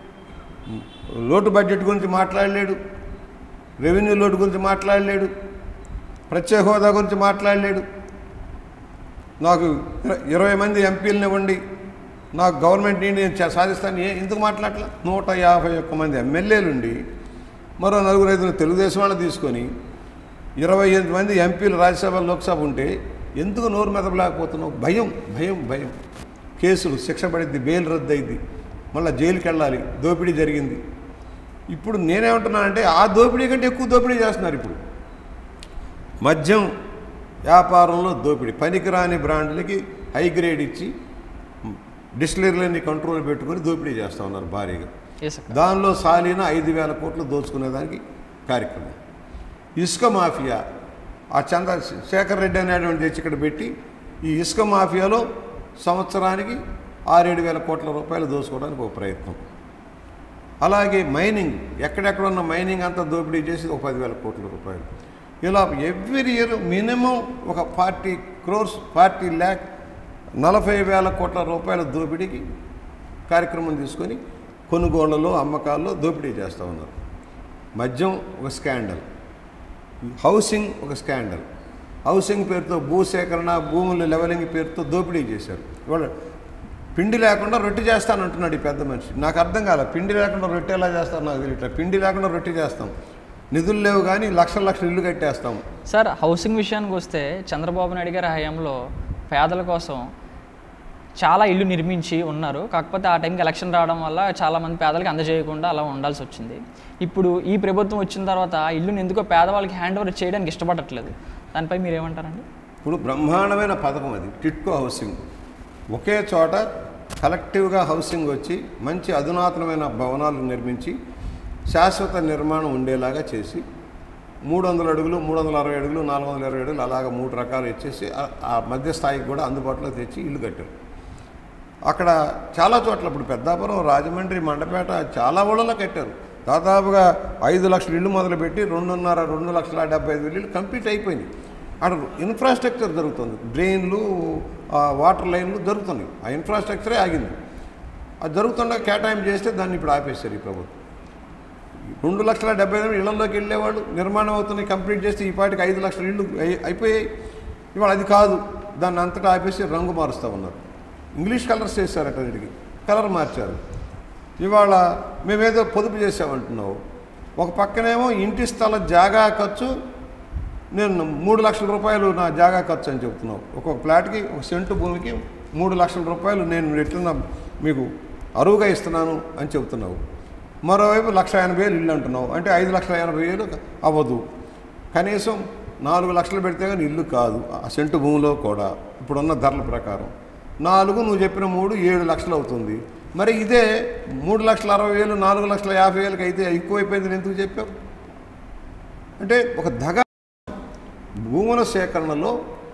లోటు బడ్జెట్ గురించి మాట్లాడలేడు రెవెన్యూ లోటు గురించి మాట్లాడలేడు ప్రత్యేక హోదా గురించి మాట్లాడలేడు నాకు ఇర- ఇరవై మంది ఎంపీలను ఇవ్వండి నాకు గవర్నమెంట్ నుండి నేను చే- సాధిస్తాను ఏ ఎందుకు మాట్లాడలే నూట యాభై ఒక్క మంది ఎమ్మెల్యేలుండి మరో నలుగురు ఐదుగురు తెలుగుదేశం వాళ్ళు తీసుకొని ఇరవై ఎనిమిది మంది ఎంపీలు రాజ్యసభ లోక్సభ ఉంటే ఎందుకు నోరు మెదపలేకపోతున్నావు భయం భయం భయం కేసులు శిక్ష పడిద్ది బెయిల్ రద్దు అయింది మళ్ళీ జైలుకి వెళ్ళాలి దోపిడీ జరిగింది ఇప్పుడు నేనేమంటున్నానంటే ఆ దోపిడీ కంటే ఎక్కువ దోపిడీ చేస్తున్నారు ఇప్పుడు మద్యం వ్యాపారంలో దోపిడీ పనికిరాని బ్రాండ్లకి హై గ్రేడ్ ఇచ్చి డిస్టిలరీలని కంట్రోల్ పెట్టుకొని దోపిడీ చేస్తూ ఉన్నారు భారీగా ఇసుక దానిలో సాలిన ఐదు వేల కోట్లు దోచుకునేదానికి కార్యక్రమం ఇసుక మాఫియా ఆ చంద్ర శేఖర్ రెడ్డి అనేటువంటి తెచ్చి ఇక్కడ పెట్టి ఈ ఇసుక మాఫియాలో సంవత్సరానికి ఆరేడు వేల కోట్ల రూపాయలు దోచుకోవడానికి ఒక ప్రయత్నం అలాగే మైనింగ్ ఎక్కడెక్కడ ఉన్న మైనింగ్ అంతా దోపిడీ చేసి ఒక పదివేల కోట్ల రూపాయలు ఇలా ఎవ్రీ ఇయర్ మినిమం ఒక ఫార్టీ క్రోర్స్ ఫార్టీ ల్యాక్ నలభై వేల కోట్ల రూపాయల దోపిడీకి కార్యక్రమం తీసుకొని కొనుగోళ్లలో అమ్మకాల్లో దోపిడీ చేస్తూ ఉన్నారు మద్యం ఒక స్కాండల్ హౌసింగ్ ఒక స్కాండల్ హౌసింగ్ పేరుతో భూసేకరణ భూముల లెవెలింగ్ పేరుతో దోపిడీ చేశారు ఇవాళ పిండి లేకుండా రొట్టె చేస్తానంటున్నాడు ఈ పెద్ద మనిషి నాకు అర్థం కాలే పిండి లేకుండా రొట్టె ఎలా చేస్తాను నాకు తెలియట్లేదు పిండి లేకుండా రొట్టె చేస్తాం నిధులు లేవు కానీ లక్షల లక్షల ఇల్లు కట్టేస్తాం సార్ హౌసింగ్ విషయానికి వస్తే చంద్రబాబు నాయుడు గారి హయాంలో పేదల కోసం చాలా ఇల్లు నిర్మించి ఉన్నారు కాకపోతే ఆ టైంకి ఎలక్షన్ రావడం వల్ల చాలామంది పేదలకు అందజేయకుండా అలా ఉండాల్సి వచ్చింది ఇప్పుడు ఈ ప్రభుత్వం వచ్చిన తర్వాత ఆ ఇల్లుని ఎందుకో పేదవాళ్ళకి హ్యాండ్ ఓవర్ చేయడానికి ఇష్టపడట్లేదు దానిపై మీరు ఏమంటారండి ఇప్పుడు బ్రహ్మాండమైన పథకం అది టిట్కో హౌసింగ్ ఒకే చోట కలెక్టివ్గా హౌసింగ్ వచ్చి మంచి అధునాతనమైన భవనాలు నిర్మించి శాశ్వత నిర్మాణం ఉండేలాగా చేసి మూడు వందల అడుగులు మూడు వందల అరవై అడుగులు నాలుగు వందల ఇరవై అడుగులు అలాగ మూడు రకాలు ఇచ్చేసి ఆ- ఆ మధ్య స్థాయికి కూడా అందుబాటులో తెచ్చి ఇల్లు కట్టారు అక్కడ చాలా చోట్ల ఇప్పుడు పెద్దాపురం రాజమండ్రి మండపేట చాలా ఊళ్ళలో కట్టారు దాదాపుగా ఐదు లక్షల ఇల్లు మొదలుపెట్టి రెండున్నర రెండు లక్షల డెబ్బై ఐదు వేలు ఇల్లు కంప్లీట్ అయిపోయింది అక్కడ ఇన్ఫ్రాస్ట్రక్చర్ జరుగుతుంది డ్రైన్లు ఆ, వాటర్ లైన్లు జరుగుతున్నాయి ఆ ఇన్ఫ్రాస్ట్రక్చరే ఆగింది అది జరుగుతుండగా కేటాయింపు చేస్తే దాన్ని ఇప్పుడు ఆపేశారు ఈ ప్రభుత్వం రెండు లక్షల డెబ్బై ఐదు ఇళ్లలోకి వెళ్ళేవాళ్ళు నిర్మాణం అవుతున్నాయి కంప్లీట్ చేస్తే ఈ పాటికి ఐదు లక్షల ఇళ్ళు అయి- అయిపోయాయి ఇవాళ అది కాదు దాన్ని అంతటా ఆపేసి రంగు మారుస్తూ ఉన్నారు ఇంగ్లీష్ కలర్స్ చేశారట వీటికి కలర్ మార్చారు ఇవాళ మేమేదో పొదుపు చేసామంటున్నావు ఒక పక్కనేమో ఇంటి స్థల జాగా ఖర్చు నేను మూడు లక్షల రూపాయలు నా జాగా ఖర్చు అని చెప్తున్నావు ఒక్కొక్క ప్లాట్కి ఒక సెంటు భూమికి మూడు లక్షల రూపాయలు నేను ఎట్లున్న మీకు అరువుగా ఇస్తున్నాను అని చెప్తున్నావు మరోవైపు లక్ష ఎనభై వేలు ఇల్లు అంటున్నావు అంటే ఐదు లక్షల ఎనభై వేలు అవ్వదు కనీసం నాలుగు లక్షలు పెడితే కానీ ఇల్లు కాదు ఆ సెంటు భూమిలో కూడా ఇప్పుడున్న ధరల ప్రకారం నాలుగు నువ్వు చెప్పిన మూడు ఏడు లక్షలు అవుతుంది మరి ఇదే మూడు లక్షల అరవై వేలు నాలుగు లక్షల యాభై వేలకు అయితే ఎక్కువైపోయిందని ఎందుకు చెప్పావు అంటే ఒక దగ భూముల సేకరణలో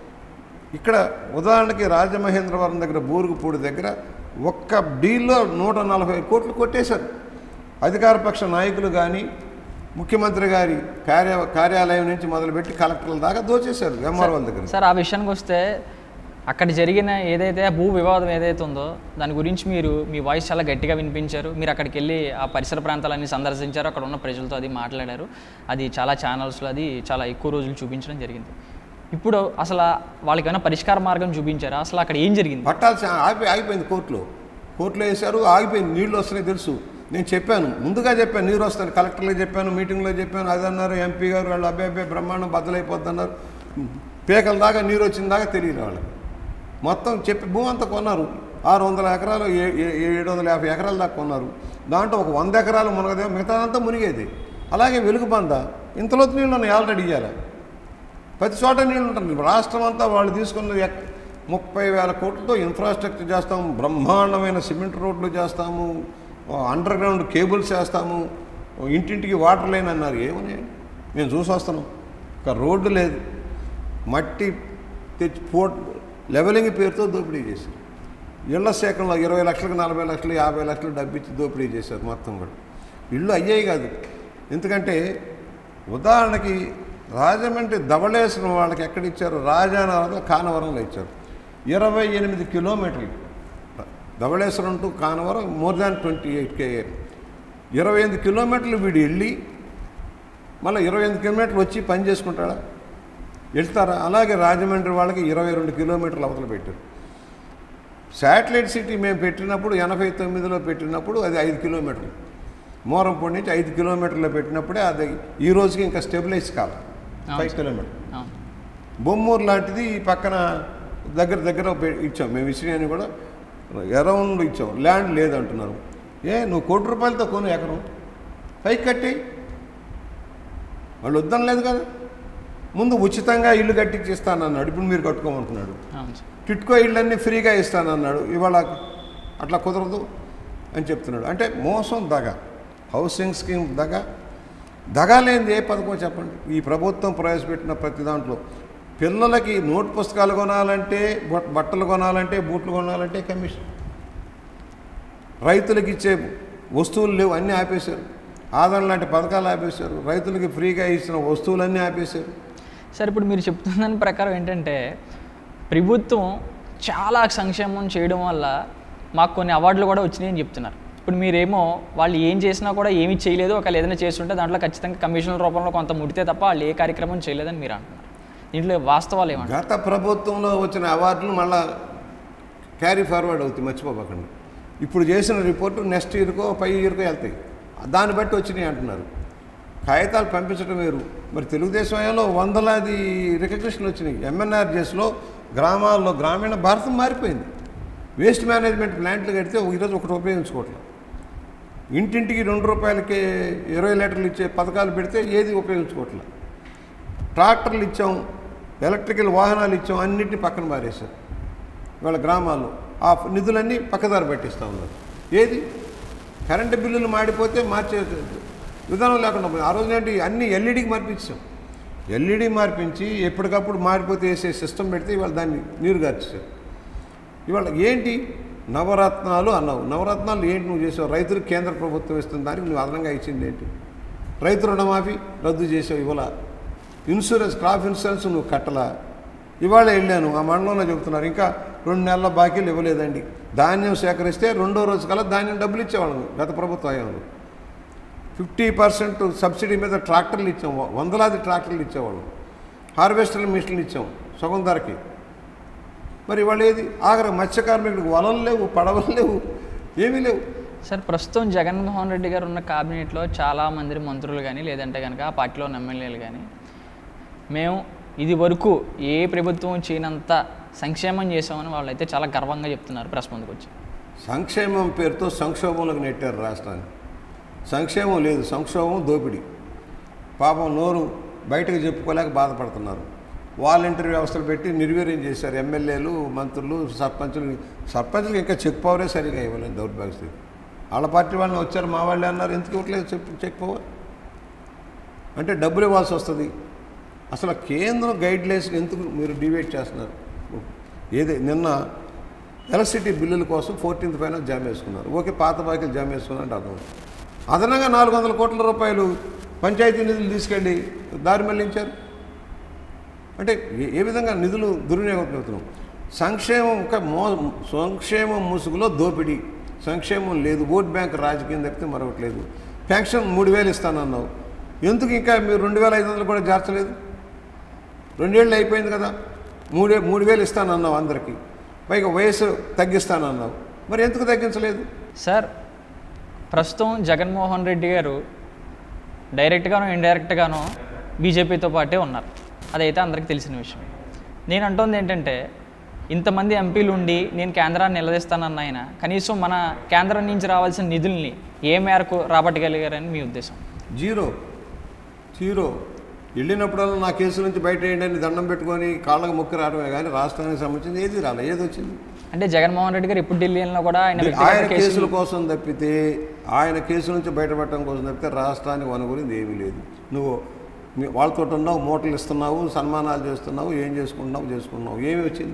ఇక్కడ ఉదాహరణకి రాజమహేంద్రవరం దగ్గర బూరుగుపూడి దగ్గర ఒక్క డీల్లో నూట నలభై కోట్లు కొట్టేశారు అధికార పక్ష నాయకులు కానీ ముఖ్యమంత్రి గారి కార్య కార్యాలయం నుంచి మొదలుపెట్టి కలెక్టర్ల దాకా దోచేశారు ఎంఆర్ఓల దగ్గర సార్ ఆ విషయానికి వస్తే అక్కడ జరిగిన ఏదైతే భూ వివాదం ఏదైతే ఉందో దాని గురించి మీరు మీ వాయిస్ చాలా గట్టిగా వినిపించారు మీరు అక్కడికి వెళ్ళి ఆ పరిసర ప్రాంతాలన్నీ సందర్శించారు అక్కడ ఉన్న ప్రజలతో అది మాట్లాడారు అది చాలా ఛానల్స్లో అది చాలా ఎక్కువ రోజులు చూపించడం జరిగింది ఇప్పుడు అసలు వాళ్ళకి ఏమైనా పరిష్కార మార్గం చూపించారా అసలు అక్కడ ఏం జరిగింది పట్టాల్సి ఆగిపోయి ఆగిపోయింది కోర్టులో కోర్టులో వేశారు ఆగిపోయింది నీళ్లు వస్తున్నాయి తెలుసు నేను చెప్పాను ముందుగా చెప్పాను నీరు వస్తాను కలెక్టర్లో చెప్పాను మీటింగ్లో చెప్పాను అది అన్నారు ఎంపీ గారు వాళ్ళు అబ్బాయి అబ్బాయి బ్రహ్మాండం బద్దలైపోద్ది అన్నారు పేకల దాకా నీరు వచ్చిన దాకా తెలియదు వాళ్ళకి మొత్తం చెప్పి భూమి అంతా కొన్నారు ఆరు వందల ఎకరాలు ఏ- ఏ- ఏడు వందల యాభై ఎకరాల దాకా కొన్నారు దాంట్లో ఒక వంద ఎకరాలు మునగదే మిగతాదంతా మునిగేది అలాగే వెలుగు బంద ఇంతలోతు నీళ్ళు ఉన్నాయి ఆల్రెడీ ఇయ్యాలి ప్రతి చోట నీళ్ళు ఉంటుంది రాష్ట్రం అంతా వాళ్ళు తీసుకున్న ఎక్- ముప్పై వేల కోట్లతో ఇన్ఫ్రాస్ట్రక్చర్ చేస్తాము బ్రహ్మాండమైన సిమెంట్ రోడ్లు చేస్తాము అండర్ గ్రౌండ్ కేబుల్స్ చేస్తాము ఇంటింటికి వాటర్ లైన్ అన్నారు ఏమని మేము చూసి వస్తున్నాం ఒక రోడ్డు లేదు మట్టి తెచ్చి పోట్ లెవెలింగ్ పేరుతో దోపిడీ చేశారు ఇళ్ల సేకరణలో ఇరవై లక్షలకు నలభై లక్షలు యాభై లక్షలు డబ్బిచ్చి దోపిడీ చేశారు మొత్తం కూడా ఇళ్ళు అయ్యాయి కాదు ఎందుకంటే ఉదాహరణకి రాజమండ్రి ధవళేశ్వరం వాళ్ళకి ఎక్కడ ఇచ్చారు రాజానగరంలో కానవరంలో ఇచ్చారు ఇరవై ఎనిమిది కిలోమీటర్లు Dhavaleswaram to Kanavaram more than twenty eight KA ఇరవై ఎనిమిది కిలోమీటర్లు వీడు వెళ్ళి మళ్ళీ ఇరవై ఎనిమిది కిలోమీటర్లు వచ్చి పని చేసుకుంటాడా వెళ్తారా అలాగే రాజమండ్రి వాళ్ళకి ఇరవై రెండు కిలోమీటర్లు అవతల పెట్టారు శాటిలైట్ సిటీ మేము పెట్టినప్పుడు ఎనభై తొమ్మిదిలో పెట్టినప్పుడు అది ఐదు కిలోమీటర్లు మోరంపూడి నుంచి ఐదు కిలోమీటర్లు పెట్టినప్పుడే అది ఈ రోజుకి ఇంకా స్టెబిలైజ్ కాదు ఫైవ్ కిలోమీటర్ అవును. బొమ్మూరు లాంటిది ఈ పక్కన దగ్గర దగ్గర పె- ఇచ్చాం మేము ఇసిరియాని కూడా అరౌండ్ ఇచ్చాం ల్యాండ్ లేదంటున్నారు ఏ నువ్వు కోటి రూపాయలతో కొను ఎకరం పైకి కట్టి వాళ్ళు వద్దని లేదు కదా ముందు ఉచితంగా ఇల్లు కట్టించి ఇస్తానన్నాడు ఇప్పుడు మీరు కట్టుకోమంటున్నాడు అవును సార్ టిట్కో ఇళ్ళన్నీ ఫ్రీగా ఇస్తానన్నాడు ఇవాళ అట్లా కుదరదు అని చెప్తున్నాడు అంటే మోసం దగ హౌసింగ్ స్కీమ్ దగ దగ లేనిది ఏ పథకం చెప్పండి ఈ ప్రభుత్వం ప్రవేశపెట్టిన ప్రతి దాంట్లో పిల్లలకి నోట్ పుస్తకాలు కొనాలంటే బట్- బట్టలు కొనాలంటే బూట్లు కొనాలంటే కమిషన్ రైతులకు ఇచ్చే వస్తువులు లేవు అన్నీ ఆపేశారు ఆదరణ లాంటి పథకాలు ఆపేశారు రైతులకి ఫ్రీగా ఇచ్చిన వస్తువులన్నీ ఆపేశారు సార్ ఇప్పుడు మీరు చెప్తున్న దాని ప్రకారం ఏంటంటే ప్రభుత్వం చాలా సంక్షేమం చేయడం వల్ల మాకు కొన్ని అవార్డులు కూడా వచ్చినాయని చెప్తున్నారు ఇప్పుడు మీరేమో వాళ్ళు ఏం చేసినా కూడా ఏమీ చేయలేదు ఒకవేళ ఏదైనా చేస్తుంటే దాంట్లో ఖచ్చితంగా కమిషన్ రూపంలో కొంత ముడితే తప్ప వాళ్ళు ఏ కార్యక్రమం చేయలేదని మీరు అంటున్నారు దీంట్లో వాస్తవాలు ఏమంటారు గత ప్రభుత్వంలో వచ్చిన అవార్డులు మళ్ళా క్యారీ ఫార్వర్డ్ అవుతాయి మర్చిపోకండి ఇప్పుడు చేసిన రిపోర్టు నెక్స్ట్ ఇయర్కో పై ఇయర్కో వెళ్తాయి దాన్ని బట్టి వచ్చినాయి అంటున్నారు కాగితాలు పంపించడం వేరు మరి తెలుగుదేశం హయాంలో వందలాది రికగ్నిషన్లు వచ్చినాయి ఎంఎన్ఆర్జెస్లో గ్రామాల్లో గ్రామీణ భారతం మారిపోయింది వేస్ట్ మేనేజ్మెంట్ ప్లాంట్లు కడితే ఈరోజు ఒకటి ఉపయోగించుకోవట్లేదు ఇంటింటికి రెండు రూపాయలకి ఇరవై లీటర్లు ఇచ్చే పథకాలు పెడితే ఏది ఉపయోగించుకోవట్లేదు ట్రాక్టర్లు ఇచ్చాం ఎలక్ట్రికల్ వాహనాలు ఇచ్చాం అన్నింటినీ పక్కన మారేశారు వాళ్ళ గ్రామాల్లో ఆ నిధులన్నీ పక్కదారి పట్టిస్తూ ఉన్నారు ఏది కరెంటు బిల్లులు మాడిపోతే మార్చే విధానం లేకుండా పోయింది ఆ రోజు ఏంటి అన్ని ఎల్ఈడికి మార్పించాం ఎల్ఈడి మార్పించి ఎప్పటికప్పుడు మారిపోతే వేసే సిస్టమ్ పెడితే ఇవాళ దాన్ని నీరు గార్చేశారు ఇవాళ ఏంటి నవరత్నాలు అన్నావు నవరత్నాలు ఏంటి నువ్వు చేసావు రైతులకు కేంద్ర ప్రభుత్వం ఇస్తుంది దానికి నువ్వు అదనంగా ఇచ్చింది ఏంటి రైతు రుణమాఫీ రద్దు చేసావు ఇవాళ ఇన్సూరెన్స్ క్రాప్ ఇన్సూరెన్స్ నువ్వు కట్టలా ఇవాళ వెళ్ళాను ఆ మండలంలో చెబుతున్నారు ఇంకా రెండు నెలల బాకీలు ఇవ్వలేదండి ధాన్యం సేకరిస్తే రెండో రోజు కల్లా ధాన్యం డబ్బులు ఇచ్చేవాళ్ళం గత ప్రభుత్వ హయాంలో ఫిఫ్టీ పర్సెంట్ సబ్సిడీ మీద ట్రాక్టర్లు ఇచ్చాం వందలాది ట్రాక్టర్లు ఇచ్చేవాళ్ళం హార్వెస్టర్ల మిషన్లు ఇచ్చాం సగం ధరకి మరి ఇవాళ ఏది ఆఖరి మత్స్య కార్మికుడికి వలలు లేవు పడవలు లేవు ఏమీ లేవు సార్ ప్రస్తుతం జగన్మోహన్ రెడ్డి గారు ఉన్న క్యాబినెట్లో చాలా మంది మంత్రులు కానీ లేదంటే కనుక ఆ పార్టీలో ఉన్న ఎమ్మెల్యేలు కానీ మేము ఇది వరకు ఏ ప్రభుత్వం చేయనంత సంక్షేమం చేసామని వాళ్ళైతే చాలా గర్వంగా చెప్తున్నారు ప్రెస్ ముందుకు వచ్చి సంక్షేమం పేరుతో సంక్షోభంలోకి నెట్టారు రాష్ట్రాన్ని సంక్షేమం లేదు సంక్షోభం దోపిడీ పాపం నోరు బయటకు చెప్పుకోలేక బాధపడుతున్నారు వాలంటీర్ వ్యవస్థలు పెట్టి నిర్వీర్యం చేశారు ఎమ్మెల్యేలు మంత్రులు సర్పంచులు సర్పంచులు ఇంకా చెక్ పవరే సరిగా ఇవ్వలేదు దౌర్భాగ్య స్థితి వాళ్ళ పార్టీ వాళ్ళని వచ్చారు మా వాళ్ళే అన్నారు ఎందుకు ఇవ్వట్లేదు చెక్ చెక్ పవర్ అంటే డబ్బులు ఇవ్వాల్సి వస్తుంది అసలు కేంద్రం గైడ్ లైన్స్ ఎందుకు మీరు డివైడ్ చేస్తున్నారు ఏదే నిన్న ఎలక్ట్రిసిటీ బిల్లుల కోసం ఫోర్టీన్త్ పైన జామ్ వేసుకున్నారు ఓకే పాత బాకీలు జామ్ వేసుకున్నారంటే అర్థం అదనంగా నాలుగు వందల కోట్ల రూపాయలు పంచాయతీ నిధులు తీసుకెళ్ళి దారి మళ్లించారు అంటే ఏ- ఏ విధంగా నిధులు దుర్వినియోగం అవుతున్నాం సంక్షేమం ఒక మో సంక్షేమం ముసుగులో దోపిడీ సంక్షేమం లేదు ఓట్ బ్యాంక్ రాజకీయం తప్పితే మరొకటి లేదు పెన్షన్ మూడు వేలు ఇస్తానన్నావు ఎందుకు ఇంకా మీరు రెండు వేల ఐదు వందలు కూడా చేర్చలేదు రెండేళ్ళు అయిపోయింది కదా మూడే మూడు వేలు ఇస్తానన్నావు అందరికీ పైగా వయసు తగ్గిస్తానన్నావు మరి ఎందుకు తగ్గించలేదు సార్ ప్రస్తుతం జగన్మోహన్ రెడ్డి గారు డైరెక్ట్గానో ఇండైరెక్ట్గానో బీజేపీతో పాటే ఉన్నారు అదైతే అందరికీ తెలిసిన విషయం నేను అంటోంది ఏంటంటే ఇంతమంది ఎంపీలు ఉండి నేను కేంద్రాన్ని నిలదీస్తానన్న ఆయన కనీసం మన కేంద్రం నుంచి రావాల్సిన నిధుల్ని ఏ మేరకు రాబట్టగలిగారని మీ ఉద్దేశం జీరో జీరో వెళ్ళినప్పుడల్లా నా కేసు నుంచి బయట వేయండి అని దండం పెట్టుకొని కాళ్ళకు మొక్కి రావడమే కానీ రాష్ట్రానికి సంబంధించింది ఏది రాలే ఏది వచ్చింది అంటే జగన్మోహన్ రెడ్డి గారు ఎప్పుడు ఢిల్లీ వెళ్ళినా కూడా ఆయన ఆయన వ్యక్తిగత కేసుల కేసులు కోసం తప్పితే ఆయన కేసు నుంచి బయటపడటం కోసం తప్పితే రాష్ట్రానికి వనగురింది ఏమీ లేదు నువ్వు మీ- వాళ్ళతో ఉన్నావు మూటలు ఇస్తున్నావు సన్మానాలు చేస్తున్నావు ఏం చేసుకుంటున్నావు చేసుకున్నావు ఏమి వచ్చింది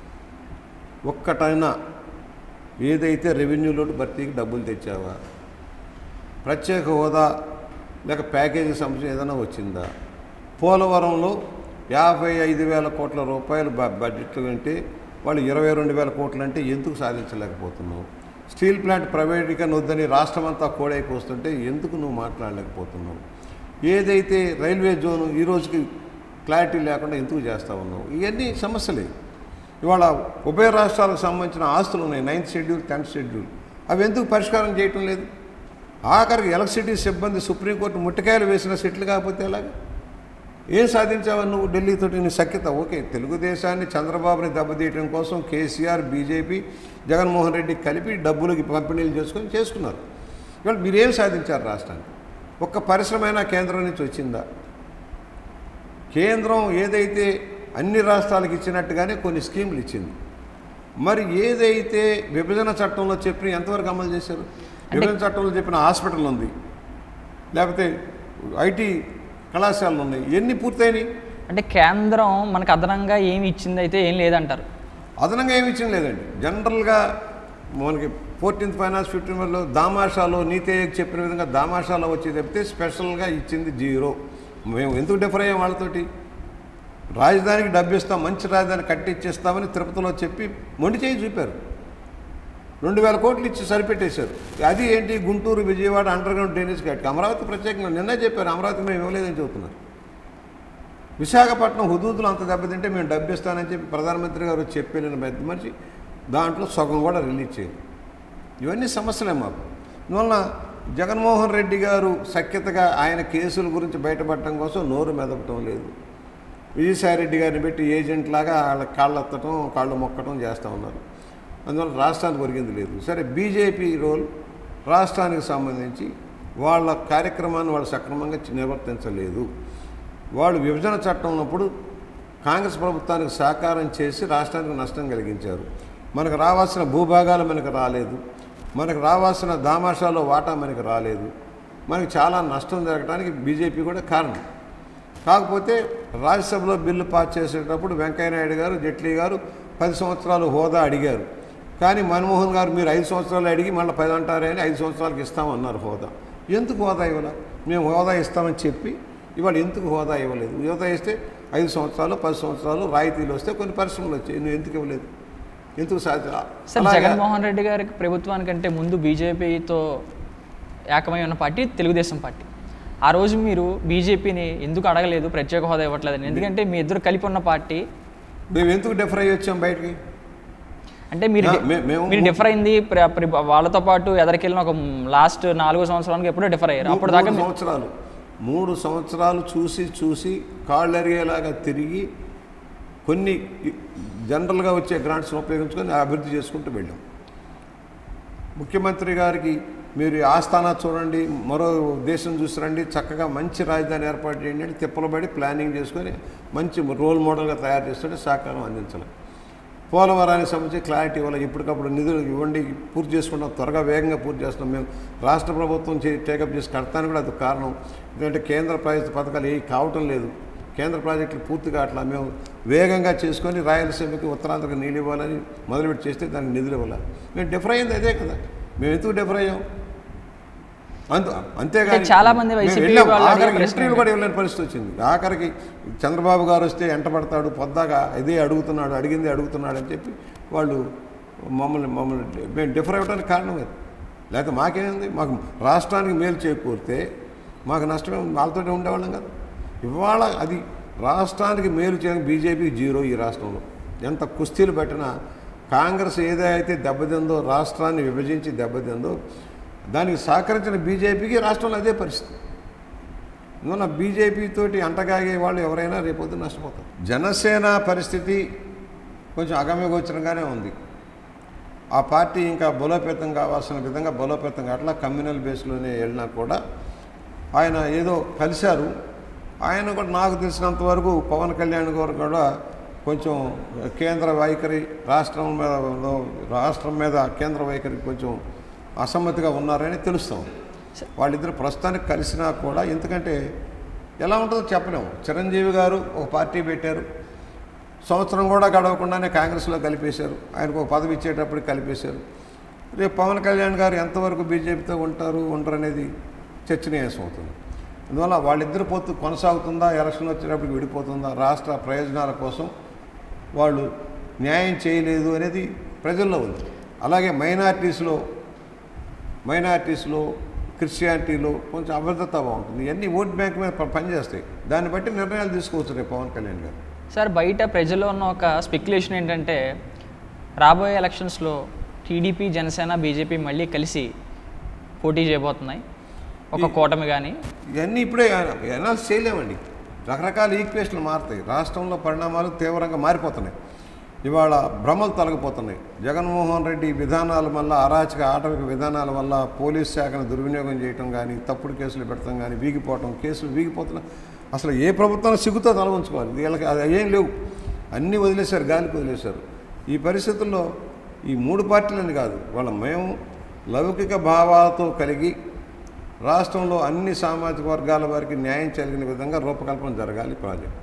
ఒక్కటైనా ఏదైతే రెవెన్యూ లోటు భర్తీకి డబ్బులు తెచ్చావా ప్రత్యేక హోదా లేక ప్యాకేజీ సంబంధించి ఏదైనా వచ్చిందా పోలవరంలో యాభై ఐదు వేల కోట్ల రూపాయలు బ- బడ్జెట్ అంటే వాళ్ళు ఇరవై రెండు వేల కోట్లు అంటే ఎందుకు సాధించలేకపోతున్నావు స్టీల్ ప్లాంట్ ప్రైవేటీకరణ వద్దని రాష్ట్రమంతా కోడైపోతుంటే ఎందుకు నువ్వు మాట్లాడలేకపోతున్నావు ఏదైతే రైల్వే జోన్ ఈ రోజుకి క్లారిటీ లేకుండా ఎందుకు చేస్తా ఉన్నావు ఇవన్నీ సమస్యలే ఇవాళ ఉభయ రాష్ట్రాలకు సంబంధించిన ఆస్తులు ఉన్నాయి నైన్త్ షెడ్యూల్ టెన్త్ షెడ్యూల్ అవి ఎందుకు పరిష్కారం చేయటం లేదు ఆఖరికి ఎలక్ట్రిసిటీ సిబ్బంది సుప్రీంకోర్టు ముట్టకాయలు వేసిన సెటిల్ కాకపోతే ఎలాగా ఏం సాధించావు నువ్వు ఢిల్లీతోటి నీ సఖ్యత ఓకే తెలుగుదేశాన్ని చంద్రబాబుని దెబ్బతీయటం కోసం కేసీఆర్ బీజేపీ జగన్మోహన్ రెడ్డి కలిపి డబ్బులకి పంపిణీలు చేసుకొని చేసుకున్నారు ఇవాళ మీరేం సాధించారు రాష్ట్రానికి ఒక్క పరిశ్రమైనా కేంద్రం నుంచి వచ్చిందా కేంద్రం ఏదైతే అన్ని రాష్ట్రాలకు ఇచ్చినట్టుగానే కొన్ని స్కీములు ఇచ్చింది మరి ఏదైతే విభజన చట్టంలో చెప్పిన ఎంతవరకు అమలు చేశారు విభజన చట్టంలో చెప్పిన హాస్పిటల్ ఉంది లేకపోతే ఐటీ కళాశాలలు ఉన్నాయి ఎన్ని పూర్తయినాయి అంటే కేంద్రం మనకు అదనంగా ఏమి ఇచ్చింది అయితే ఏం లేదంటారు అదనంగా ఏమి ఇచ్చింది లేదండి జనరల్గా మనకి ఫోర్టీన్త్ ఫైనాన్స్ ఫిఫ్టీన్ వన్లో దామాషాలో నీతి ఆయోగ్ చెప్పిన విధంగా దామాషాలో వచ్చి చెప్తే స్పెషల్గా ఇచ్చింది జీరో మేము ఎందుకు డిఫర్ అయ్యాం వాళ్ళతోటి రాజధానికి డబ్బు ఇస్తాం మంచి రాజధాని కట్టిచ్చేస్తామని తిరుపతిలో చెప్పి మొండి చేయి చూపారు రెండు వేల కోట్లు ఇచ్చి సరిపెట్టేశారు అది ఏంటి Guntur Vijayawada underground drainage కట్టి అమరావతి ప్రత్యేకంగా నిన్నే చెప్పారు అమరావతి మేము ఇవ్వలేదని చెబుతున్నారు విశాఖపట్నం హుదూదులు అంత దెబ్బతింటే మేము డబ్బు ఇస్తానని చెప్పి ప్రధానమంత్రి గారు చెప్పి వెళ్ళిన పెద్ద మనిషి దాంట్లో సగం కూడా రిలీజ్ చేయాలి ఇవన్నీ సమస్యలే మాకు అందువలన జగన్మోహన్ రెడ్డి గారు సఖ్యతగా ఆయన కేసుల గురించి బయటపడటం కోసం నోరు మెదపటం లేదు విజయసాయి రెడ్డి గారిని పెట్టి ఏజెంట్ లాగా వాళ్ళ కాళ్ళు ఎత్తటం కాళ్ళు మొక్కటం చేస్తూ ఉన్నారు అందువల్ల రాష్ట్రానికి ఒరిగింది లేదు సరే బీజేపీ రోల్ రాష్ట్రానికి సంబంధించి వాళ్ళ కార్యక్రమాన్ని వాళ్ళు సక్రమంగా చి- నిర్వర్తించలేదు వాళ్ళు విభజన చట్టం ఉన్నప్పుడు కాంగ్రెస్ ప్రభుత్వానికి సహకారం చేసి రాష్ట్రానికి నష్టం కలిగించారు మనకు రావాల్సిన భూభాగాలు మనకు రాలేదు మనకు రావాల్సిన దామాషాలో వాటా మనకు రాలేదు మనకి చాలా నష్టం జరగడానికి బీజేపీ కూడా కారణం కాకపోతే రాజ్యసభలో బిల్లు పాస్ చేసేటప్పుడు వెంకయ్యనాయుడు గారు జైట్లీ గారు పది సంవత్సరాలు హోదా అడిగారు కానీ మన్మోహన్ గారు మీరు ఐదు సంవత్సరాలు అడిగి మళ్ళీ పది అంటారే అని ఐదు సంవత్సరాలకి ఇస్తామన్నారు హోదా ఎందుకు హోదా ఇవ్వాల మేము హోదా ఇస్తామని చెప్పి ఇవాళ ఎందుకు హోదా ఇవ్వలేదు హోదా ఇస్తే ఐదు సంవత్సరాలు పది సంవత్సరాలు రాయితీలు వస్తే కొన్ని పరిశ్రమలు వచ్చాయి నువ్వు ఎందుకు ఇవ్వలేదు ఎందుకు సాధ్య సార్ అలాగా- జగన్మోహన్ రెడ్డి గారికి ప్రభుత్వానికంటే ముందు బీజేపీతో ఏకమై ఉన్న పార్టీ తెలుగుదేశం పార్టీ ఆ రోజు మీరు బీజేపీని ఎందుకు అడగలేదు ప్రత్యేక హోదా ఇవ్వట్లేదని ఎందుకంటే మీ ఇద్దరు కలిపి ఉన్న పార్టీ మేము ఎందుకు డిఫర్ అయ్యి వచ్చాం బయటికి అంటే మీరు ఆ, మే- మేము- మీరు డిఫర్ అయింది ప్ర- ప్ర- వాళ్ళతో పాటు ఎదరికెళ్ళిన ఒక లాస్ట్ నాలుగో సంవత్సరానికి ఎప్పుడో డిఫర్ అయ్యారు అప్పుడు దాకా మూడు మీ- సంవత్సరాలు మూడు సంవత్సరాలు చూసి చూసి కాళ్ళు ఎరిగేలాగా తిరిగి కొన్ని జనరల్గా వచ్చే గ్రాంట్స్ని ఉపయోగించుకొని అభివృద్ధి చేసుకుంటూ వెళ్ళాం ముఖ్యమంత్రి గారికి మీరు ఈ ఆస్థానా చూడండి మరో దేశం చూసి రండి చక్కగా మంచి రాజధాని ఏర్పాటు చేయండి అని తిప్పలబడి ప్లానింగ్ చేసుకొని మంచి రోల్ మోడల్గా తయారు చేస్తుంటే సహకారం అందించాలి పోలవరానికి సంబంధించి క్లారిటీ ఇవ్వాలి ఇప్పటికప్పుడు నిధులు ఇవ్వండి పూర్తి చేసుకుంటాం త్వరగా వేగంగా పూర్తి చేస్తున్నాం మేము రాష్ట్ర ప్రభుత్వం టేకప్ చేసి కడతానికి కూడా అది కారణం ఎందుకంటే కేంద్ర ప్రాజెక్టు పథకాలు ఏవి కావటం లేదు కేంద్ర ప్రాజెక్టులు పూర్తిగా అట్లా మేము వేగంగా చేసుకొని రాయలసీమకి ఉత్తరాంధ్రకి నీళ్ళు ఇవ్వాలని మొదలుపెట్టి చేస్తే దానికి నిధులు ఇవ్వాలి మేము డిఫర్ అయింది అదే కదా మేము ఎందుకు డిఫర్ అయ్యాం అంత అంతేగాని అంటే చాలా మంది మేము వైసీపీ వెళ్ళాం. వాళ్ళు అడిగే ఆఖరికి ప్రశ్న ఇంటర్వ్యూలు కూడా ఇవ్వలేని పరిస్థితి వచ్చింది ఆఖరికి చంద్రబాబు గారు వస్తే ఎంటపడతాడు పొద్దాగా ఇదే అడుగుతున్నాడు అడిగింది అడుగుతున్నాడు అని చెప్పి వాళ్ళు మమ్మల్ని మమ్మల్ని మేము డిఫర్ అవ్వడానికి కారణం అది లేకపోతే మాకేమైంది మాకు రాష్ట్రానికి మేలు చేకూరితే మాకు నష్టమే ఉంది. వాళ్ళతోనే ఉండేవాళ్ళం కదా ఇవాళ అది రాష్ట్రానికి మేలు చేయడానికి బీజేపీ జీరో ఈ రాష్ట్రంలో ఎంత కుస్తీలు పెట్టినా కాంగ్రెస్ ఏదైతే దెబ్బతిందో రాష్ట్రాన్ని విభజించి దెబ్బతిందో దానికి సహకరించిన బీజేపీకి రాష్ట్రంలో అదే పరిస్థితి అందువల్ల బీజేపీ తోటి అంటగాగే వాళ్ళు ఎవరైనా రేపొద్దు నష్టపోతారు జనసేన పరిస్థితి కొంచెం అగమ్యగోచరంగానే ఉంది ఆ పార్టీ ఇంకా బలోపేతం కావాల్సిన విధంగా బలోపేతం కావట్లా కమ్యూనల్ బేస్లోనే వెళ్ళినా కూడా ఆయన ఏదో కలిశారు ఆయన కూడా నాకు తెలిసినంత వరకు పవన్ కళ్యాణ్ గారు కూడా కొంచెం కేంద్ర వైఖరి రాష్ట్రం మీద రాష్ట్రం మీద కేంద్ర వైఖరి కొంచెం అసమ్మతిగా ఉన్నారని తెలుస్తాం వాళ్ళిద్దరు ప్రస్తుతానికి కలిసినా కూడా ఎందుకంటే ఎలా ఉంటుందో చెప్పలేము చిరంజీవి గారు ఒక పార్టీ పెట్టారు సంవత్సరం కూడా గడవకుండానే కాంగ్రెస్లో కలిపేశారు ఆయనకు ఒక పదవి ఇచ్చేటప్పుడు కలిపేశారు రేపు పవన్ కళ్యాణ్ గారు ఎంతవరకు బీజేపీతో ఉంటారు ఉండరు అనేది చర్చనీయాంశం అవుతుంది అందువల్ల వాళ్ళిద్దరు పొత్తు కొనసాగుతుందా ఎలక్షన్ వచ్చేటప్పటికి విడిపోతుందా రాష్ట్ర ప్రయోజనాల కోసం వాళ్ళు న్యాయం చేయలేదు అనేది ప్రజల్లో ఉంది అలాగే మైనార్టీస్లో మైనార్టీస్లో క్రిస్టియానిటీలో కొంచెం అభద్రత బాగుంటుంది ఇవన్నీ ఓట్ బ్యాంక్ మీద ప- పనిచేస్తాయి దాన్ని బట్టి నిర్ణయాలు తీసుకోవచ్చు రేపు పవన్ కళ్యాణ్ గారు సార్ బయట ప్రజల్లో ఉన్న ఒక స్పెక్యులేషన్ ఏంటంటే రాబోయే ఎలక్షన్స్లో టీడీపీ జనసేన బీజేపీ మళ్ళీ కలిసి పోటీ చేయబోతున్నాయి ఒక కూటమి కానీ ఇవన్నీ ఇప్పుడే ఎనాలిసిస్ చేయలేమండి రకరకాల ఈక్వేషన్లు మారుతాయి రాష్ట్రంలో పరిణామాలు తీవ్రంగా మారిపోతున్నాయి ఇవాళ భ్రమలు తొలగిపోతున్నాయి జగన్మోహన్ రెడ్డి విధానాల వల్ల అరాచక ఆటవిక విధానాల వల్ల పోలీస్ శాఖను దుర్వినియోగం చేయటం కానీ తప్పుడు కేసులు పెడతాం కానీ వీగిపోవటం కేసులు వీగిపోతున్నాయి అసలు ఏ ప్రభుత్వం సిగ్గుతో తల ఉంచుకోవాలి వీళ్ళకి అది ఏం లేవు అన్నీ వదిలేశారు గాలికి వదిలేశారు ఈ పరిస్థితుల్లో ఈ మూడు పార్టీలని కాదు వాళ్ళ మేము లౌకిక భావాలతో కలిగి రాష్ట్రంలో అన్ని సామాజిక వర్గాల వారికి న్యాయం జరిగిన విధంగా రూపకల్పన జరగాలి ప్రాజెక్ట్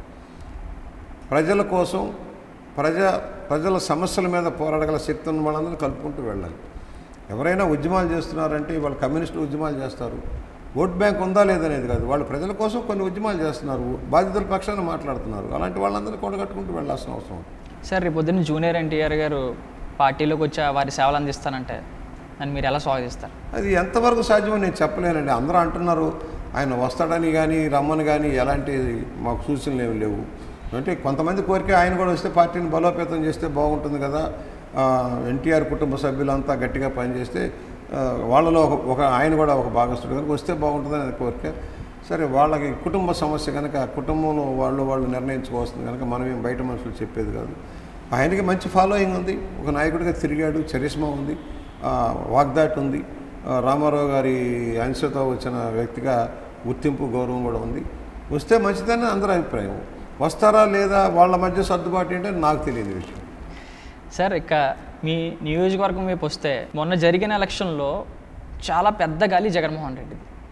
ప్రజల కోసం ప్రజా ప్రజల సమస్యల మీద పోరాడగల శక్తి ఉన్న వాళ్ళందరినీ కలుపుకుంటూ వెళ్ళాలి ఎవరైనా ఉద్యమాలు చేస్తున్నారంటే వాళ్ళు కమ్యూనిస్టులు ఉద్యమాలు చేస్తారు ఓట్ బ్యాంక్ ఉందా లేదనేది కాదు వాళ్ళు ప్రజల కోసం కొన్ని ఉద్యమాలు చేస్తున్నారు బాధితుల పక్షాన మాట్లాడుతున్నారు అలాంటి వాళ్ళందరినీ కూడగట్టుకుంటూ వెళ్ళాల్సిన అవసరం ఉంది సార్ రేపు పొద్దున్న జూనియర్ ఎన్టీఆర్ గారు పార్టీలోకి వచ్చి వారి సేవలు అందిస్తానంటే దాన్ని మీరు ఎలా స్వాగతిస్తారు అది ఎంతవరకు సాధ్యమో నేను చెప్పలేనండి అందరూ అంటున్నారు ఆయన వస్తాడని కానీ రమ్మని కానీ ఎలాంటి మాకు సూచనలు ఏమి లేవు అంటే కొంతమంది కోరిక ఆయన కూడా వస్తే పార్టీని బలోపేతం చేస్తే బాగుంటుంది కదా ఎన్టీఆర్ కుటుంబ సభ్యులంతా గట్టిగా పనిచేస్తే ఆ, వాళ్ళలో ఒక ఒక ఆయన కూడా ఒక భాగస్థుడు కనుక వస్తే బాగుంటుందని ఆయన కోరిక సరే వాళ్ళకి కుటుంబ సమస్య కనుక ఆ కుటుంబంలో వాళ్ళు వాళ్ళు నిర్ణయించుకోవాల్సింది కనుక మనం ఏం బయట మనుషులు చెప్పేది కాదు ఆయనకి మంచి ఫాలోయింగ్ ఉంది ఒక నాయకుడిగా తిరిగాడు చరిస్మా ఉంది ఆ, వాగ్దాటి ఉంది ఆ, రామారావు గారి అంశతో వచ్చిన వ్యక్తిగా గుర్తింపు గౌరవం కూడా ఉంది వస్తే మంచిదని అందరి అభిప్రాయం వస్తారా లేదా వాళ్ళ మధ్య సర్దుబాటు ఏంటని నాకు తెలియని విషయం సార్ ఇక మీ నియోజకవర్గం వైపు వస్తే మొన్న జరిగిన ఎలక్షన్లో చాలా పెద్ద గాలి జగన్మోహన్ రెడ్డి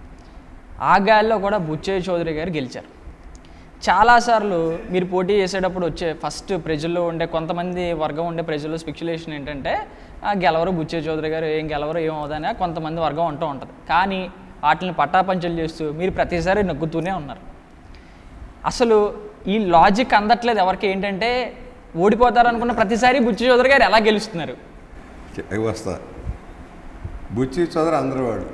ఆ గాలిలో కూడా బుచ్చయ్య చౌదరి గారు గెలిచారు చాలాసార్లు మీరు పోటీ చేసేటప్పుడు వచ్చే ఫస్ట్ ప్రజల్లో ఉండే కొంతమంది వర్గం ఉండే ప్రజల్లో స్పెక్యులేషన్ ఏంటంటే ఆ గెలవరు బుచ్చయ్య చౌదరి గారు ఏం గెలవరు ఏం అవుదని కొంతమంది వర్గం అంటూ ఉంటుంది కానీ వాటిని పట్టాపంచలు చేస్తూ మీరు ప్రతిసారి నగ్గుతూనే ఉన్నారు అసలు ఈ లాజిక్ అందట్లేదు ఎవరికి ఏంటంటే ఓడిపోతారు అనుకున్న ప్రతిసారి బుచ్చి చౌదరి గారు ఎలా గెలుస్తున్నారు అవి వస్తా బుచ్చి చౌదరి అందరివాడు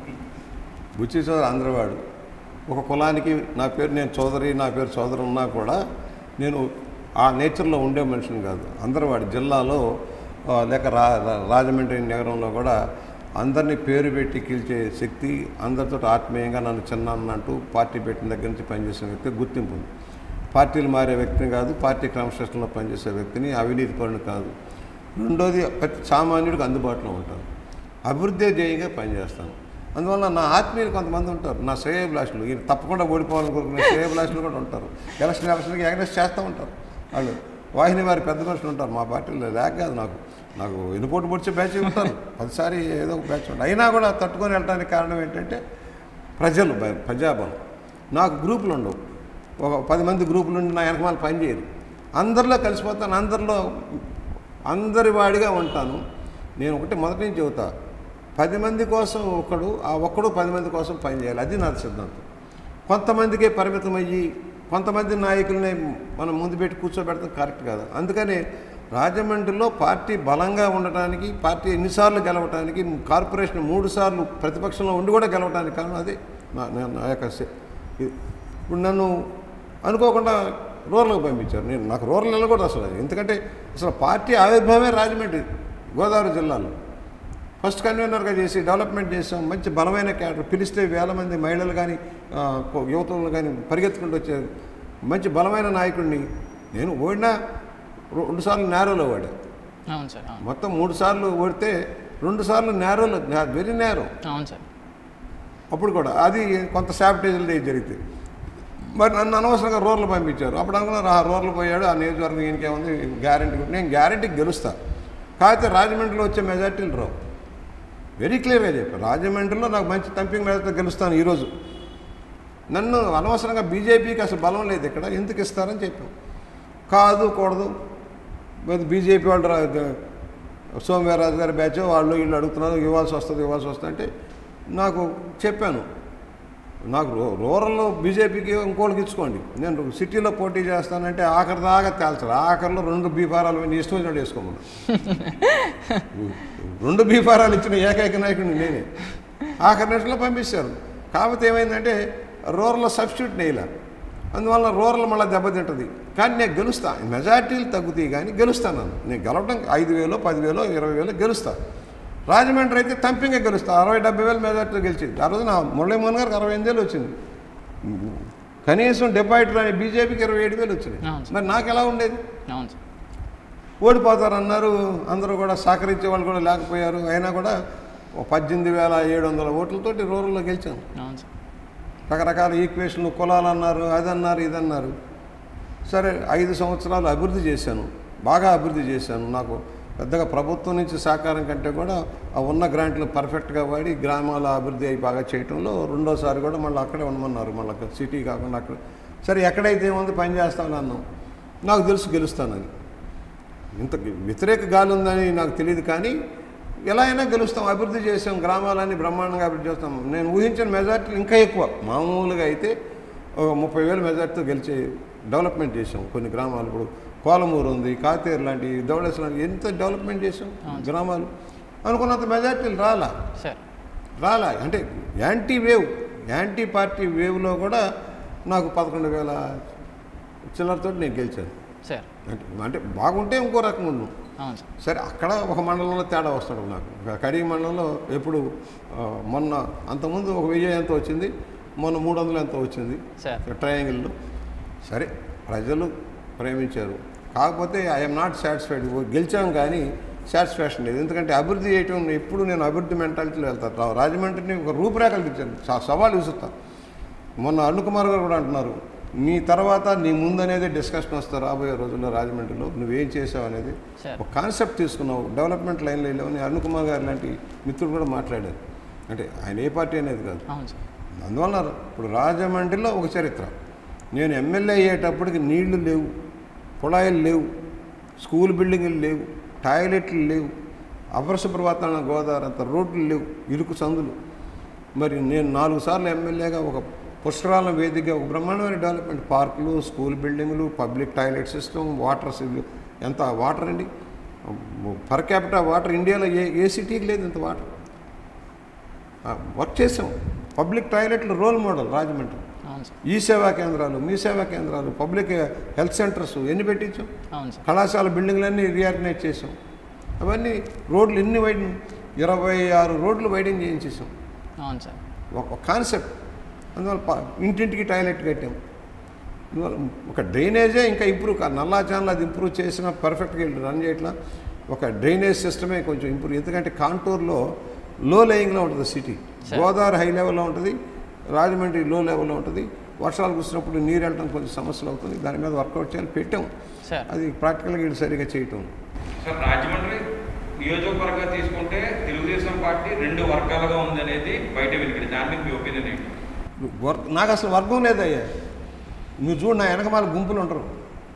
బుచ్చి చౌదరి అందరివాడు ఒక కులానికి నా పేరు నేను చౌదరి నా పేరు చౌదరి ఉన్నా కూడా నేను ఆ నేచర్లో ఉండే మనిషిని కాదు అందరివాడు జిల్లాలో ఆ, లేక రా రా- రాజమండ్రి నగరంలో కూడా అందరినీ పేరు పెట్టి కీల్చే శక్తి అందరితో ఆత్మీయంగా నన్ను చిన్నాన్న అంటూ పార్టీ పెట్టిన దగ్గర నుంచి పనిచేసిన వ్యక్తి గుర్తింపు ఉంది పార్టీలు మారే వ్యక్తిని కాదు పార్టీ క్రమశిక్షణలో పనిచేసే వ్యక్తిని అవినీతి పరుని కాదు రెండోది ప్రతి సామాన్యుడికి అందుబాటులో ఉంటాను అభివృద్ధి ధ్యేయంగా పనిచేస్తాను అందువల్ల నా ఆత్మీయులు కొంతమంది ఉంటారు నా శ్రేయభిలాషులు ఈయన తప్పకుండా ఓడిపోవాలని కోరుకునే శ్రేయభిలాషులు కూడా ఉంటారు ఎలక్షన్ ఎలక్షన్కి ఎగరెస్ట్ చేస్తూ ఉంటారు వాళ్ళు వాహిని వారి పెద్ద మనుషులు ఉంటారు మా పార్టీలో లేక కాదు నాకు నాకు ఎన్నిపోటు పొడిచే బ్యాచ్ ఉంటారు పదిసారి ఏదో ఒక బ్యాచ్ ఉంటారు అయినా కూడా తట్టుకొని వెళ్ళడానికి కారణం ఏంటంటే ప్రజలు బ- ప్రజాబలం నాకు గ్రూపులు ఉండవు ఒక పది మంది గ్రూపులు ఉండి నా వెనకమాల పని చేయరు అందరిలో కలిసిపోతాను అందరిలో అందరి వాడిగా ఉంటాను నేను ఒకటి మొదటి నుంచి చెబుతా పది మంది కోసం ఒకడు ఆ ఒక్కడు పది మంది కోసం పని చేయాలి అది నా సిద్ధాంతం కొంతమందికే పరిమితం అయ్యి కొంతమంది నాయకుల్ని మనం ముందు పెట్టి కూర్చోబెడతాం కరెక్ట్ కాదు అందుకని రాజమండ్రిలో పార్టీ బలంగా ఉండటానికి పార్టీ ఎన్నిసార్లు గెలవటానికి కార్పొరేషన్ మూడు సార్లు ప్రతిపక్షంలో ఉండి కూడా గెలవడానికి కారణం అదే నా నా- నా యొక్క శ- ఇది. ఇప్పుడు నన్ను అనుకోకుండా రూరల్కి పంపించారు నేను నాకు రూరల్ వెళ్ళకూడదు అసలు ఎందుకంటే అసలు పార్టీ ఆవిర్భావమే రాజమండ్రి గోదావరి జిల్లాలో ఫస్ట్ కన్వీనర్గా చేసి డెవలప్మెంట్ చేసాం మంచి బలమైన క్యాడర్ పిలిస్తే వేల మంది మహిళలు కానీ యువతులను కానీ పరిగెత్తుకుంటూ వచ్చారు మంచి బలమైన నాయకుడిని నేను ఓడినా రె- రెండుసార్లు నేరోలో ఓడా అవును సార్ అవును మొత్తం మూడు సార్లు ఓడితే రెండు సార్లు నేరోలో వెరీ నేరో అవును సార్ అప్పుడు కూడా అది కొంత శాపిటేజ్లు జరిగితే మరి నన్ను అనవసరంగా రోర్లు పంపించారు అప్పుడు అనుకున్నారు ఆ రోర్లు పోయాడు ఆ నియోజకవర్గం ఇంకేముంది గ్యారంటీ నేను గ్యారంటీ గెలుస్తా కాకపోతే రాజమండ్రిలో వచ్చే మెజార్టీలు రావు వెరీ క్లియర్గా చెప్పారు రాజమండ్రిలో నాకు మంచి తంపింగ్ మెజార్టీతో గెలుస్తాను ఈరోజు నన్ను అనవసరంగా బీజేపీకి అసలు బలం లేదు ఇక్కడ ఎందుకు ఇస్తారని చెప్పాం కాదు కూడదు మరి బీజేపీ వాళ్ళు రా- సోమవీర్రాజు గారి బ్యాచ్ వాళ్ళు వీళ్ళు అడుగుతున్నారు ఇవ్వాల్సి వస్తుంది ఇవ్వాల్సి వస్తుంది అంటే నాకు చెప్పాను నాకు రూ- రూరల్లో బీజేపీకి ఇంకోళ్ళకి ఇచ్చుకోండి నేను సిటీలో పోటీ చేస్తానంటే ఆఖరి దాకా తేల్చాలి ఆఖరిలో రెండు బీఫారాలు నీ ఇష్టం వచ్చినట్టు వేసుకోమను రెండు బీఫారాలు ఇచ్చిన ఏకైక నాయకుడిని నేనే ఆఖరి నిమిషంలో పంపించారు కాకపోతే ఏమైందంటే రూరల్లో సబ్స్టిట్యూట్ నేయలే అందువల్ల రూరల్ మళ్ళీ దెబ్బతింటుంది కానీ నేను గెలుస్తా మెజార్టీలు తగ్గుతాయి కానీ గెలుస్తాను నన్ను నేను గెలవడం ఐదు వేలు పదివేలు ఇరవై వేలు గెలుస్తా రాజమండ్రి అయితే తంపింగా గెలుస్తా అరవై డెబ్బై వేలు మెజార్టీలో గెలిచింది ఆ రోజు నా మురళీమోహన్ గారికి అరవై ఎనిమిది వేలు వచ్చింది కనీసం డెబ్బై ఐదు రాని బీజేపీకి ఇరవై ఏడు వేలు వచ్చినాయి అవును సార్. మరి నాకు ఎలా ఉండేది అవును సార్ ఓడిపోతారన్నారు అందరూ కూడా సహకరించే వాళ్ళు కూడా లేకపోయారు అయినా కూడా ఓ పద్దెనిమిది వేల ఏడు వందల ఓట్లతోటి రూరల్లో గెలిచాను అవును సార్ రకరకాల ఈక్వేషన్లు కులాలు అన్నారు అది అన్నారు ఇది అన్నారు సరే ఐదు సంవత్సరాలు అభివృద్ధి చేశాను బాగా అభివృద్ధి చేశాను నాకు పెద్దగా ప్రభుత్వం నుంచి సహకారం కంటే కూడా ఆ ఉన్న గ్రాంట్లు పర్ఫెక్ట్గా వాడి గ్రామాల అభివృద్ధి అయి బాగా చేయటంలో రెండోసారి కూడా మళ్ళీ అక్కడే ఉండమన్నారు మళ్ళీ సిటీ కాకుండా అక్కడ సరే ఎక్కడైతే ఏముంది పని చేస్తాను అన్నాం నాకు తెలుసు గెలుస్తానని ఇంత వ్యతిరేక గాలి ఉందని నాకు తెలియదు కానీ ఎలా అయినా గెలుస్తాం అభివృద్ధి చేసాం గ్రామాలన్నీ బ్రహ్మాండంగా అభివృద్ధి చేస్తాం నేను ఊహించిన మెజార్టీలు ఇంకా ఎక్కువ మామూలుగా అయితే ఒక ముప్పై వేల మెజార్టీతో గెలిచే డెవలప్మెంట్ చేసాం కొన్ని గ్రామాలు ఇప్పుడు కోలమూరు ఉంది కాతేరు లాంటి దౌడస్ లాంటి ఎంత డెవలప్మెంట్ చేసాం గ్రామాలు అనుకున్నంత మెజార్టీలు రాలా సార్ రాలా అంటే యాంటీ వేవ్ యాంటీ పార్టీ వేవ్లో కూడా నాకు పదకొండు వేల చిల్లరతో నేను గెలిచాను సార్ అంటే అంటే బాగుంటే ఇంకో రకంగా ఉండు అవును సార్ సరే అక్కడ ఒక మండలంలో తేడా వస్తాడు నాకు ఒక కడిగి మండలంలో ఎప్పుడు ఆ, మొన్న అంతకుముందు ఒక వెయ్యి ఎంత వచ్చింది మొన్న మూడు వందలు ఎంత వచ్చింది సార్ ట్రయాంగిల్లో సరే ప్రజలు ప్రేమించారు కాకపోతే ఐఎమ్ నాట్ సాటిస్ఫైడ్ గెలిచాం కానీ సాటిస్ఫాక్షన్ లేదు ఎందుకంటే అభివృద్ధి చేయటం ఎప్పుడు నేను అభివృద్ధి మెంటాలిటీలో వెళ్తాను రా- రాజమండ్రిని ఒక రూపురేఖలు తెచ్చాను స- సవాలు విసురుతాను మొన్న అరుణ్ కుమార్ గారు కూడా అంటున్నారు నీ తర్వాత నీ ముందు అనేది డిస్కషన్ వస్తారు రాబోయే రోజుల్లో రాజమండ్రిలో నువ్వేం చేసావు అనేది సార్ ఒక కాన్సెప్ట్ తీసుకున్నావు డెవలప్మెంట్ లైన్లో వెళ్ళావని అరుణ్ కుమార్ గారు లాంటి మిత్రులు కూడా మాట్లాడారు అంటే ఆయన ఏ పార్టీ అనేది కాదు అవును సార్ అందువల్ల ఇప్పుడు రాజమండ్రిలో ఒక చరిత్ర నేను ఎమ్మెల్యే అయ్యేటప్పటికి నీళ్లు లేవు కుళాయిలు లేవు స్కూల్ బిల్డింగులు లేవు టాయిలెట్లు లేవు అపరిశుభ్ర వాతావరణ గోదావరి అంత రోడ్లు లేవు ఇరుకు సందులు మరి నేను నాలుగు సార్లు ఎమ్మెల్యేగా ఒక పుష్కరాల వేదికగా ఒక బ్రహ్మాండమైన డెవలప్మెంట్ పార్కులు స్కూల్ బిల్డింగులు పబ్లిక్ టాయిలెట్ సిస్టమ్ వాటర్ సిల్- ఎంత వాటర్ అండి పర్ క్యాపిటల్ వాటర్ ఇండియాలో ఏ ఏ సిటీకి లేదు ఇంత వాటర్ ఆ, వర్క్ చేసాం పబ్లిక్ టాయిలెట్లు రోల్ మోడల్ రాజమండ్రి అవును సార్ ఈ సేవా కేంద్రాలు మీ సేవా కేంద్రాలు పబ్లిక్ హెల్త్ సెంటర్స్ ఎన్ని పెట్టించాం అవును సార్ కళాశాల బిల్డింగ్లన్నీ రీఆర్గనైజ్ చేసాం అవన్నీ రోడ్లు ఎన్ని వైడ్ ఇరవై ఆరు రోడ్లు వైడింగ్ చేయించేసాం అవును సార్ ఒక కాన్సెప్ట్ అందువల్ల ప- ఇంటింటికి టాయిలెట్ కట్టాం అందువల్ల ఒక డ్రైనేజే ఇంకా ఇంప్రూవ్ కాదు నల్లా ఛానల్ అది ఇంప్రూవ్ చేసిన పర్ఫెక్ట్గా రన్ చేయట్లా ఒక డ్రైనేజ్ సిస్టమే కొంచెం ఇంప్రూవ్ ఎందుకంటే కాంటూర్లో లో లేయింగ్లో ఉంటుంది సిటీ Sir. గోదావరి హై లెవెల్లో ఉంటుంది రాజమండ్రి లో లెవెల్లో ఉంటుంది వర్షాలు కురిసినప్పుడు నీరు వెళ్ళడం కొంచెం సమస్యలు అవుతుంది దాని మీద వర్కౌట్ చేయాలి పెట్టాం సార్ అది ప్రాక్టికల్గా వీళ్ళు సరిగా చేయటం సార్ రాజమండ్రి నియోజకవర్గంగా తీసుకుంటే తెలుగుదేశం పార్టీ రెండు వర్గాలుగా ఉందనేది బయట వెలిగింది దాని మీద మీ ఒపీనియన్ ఏంటి వర్క్ నాకు అసలు వర్గం లేదయ్యా నువ్వు చూడు నా వెనకమాల గుంపులు ఉండరు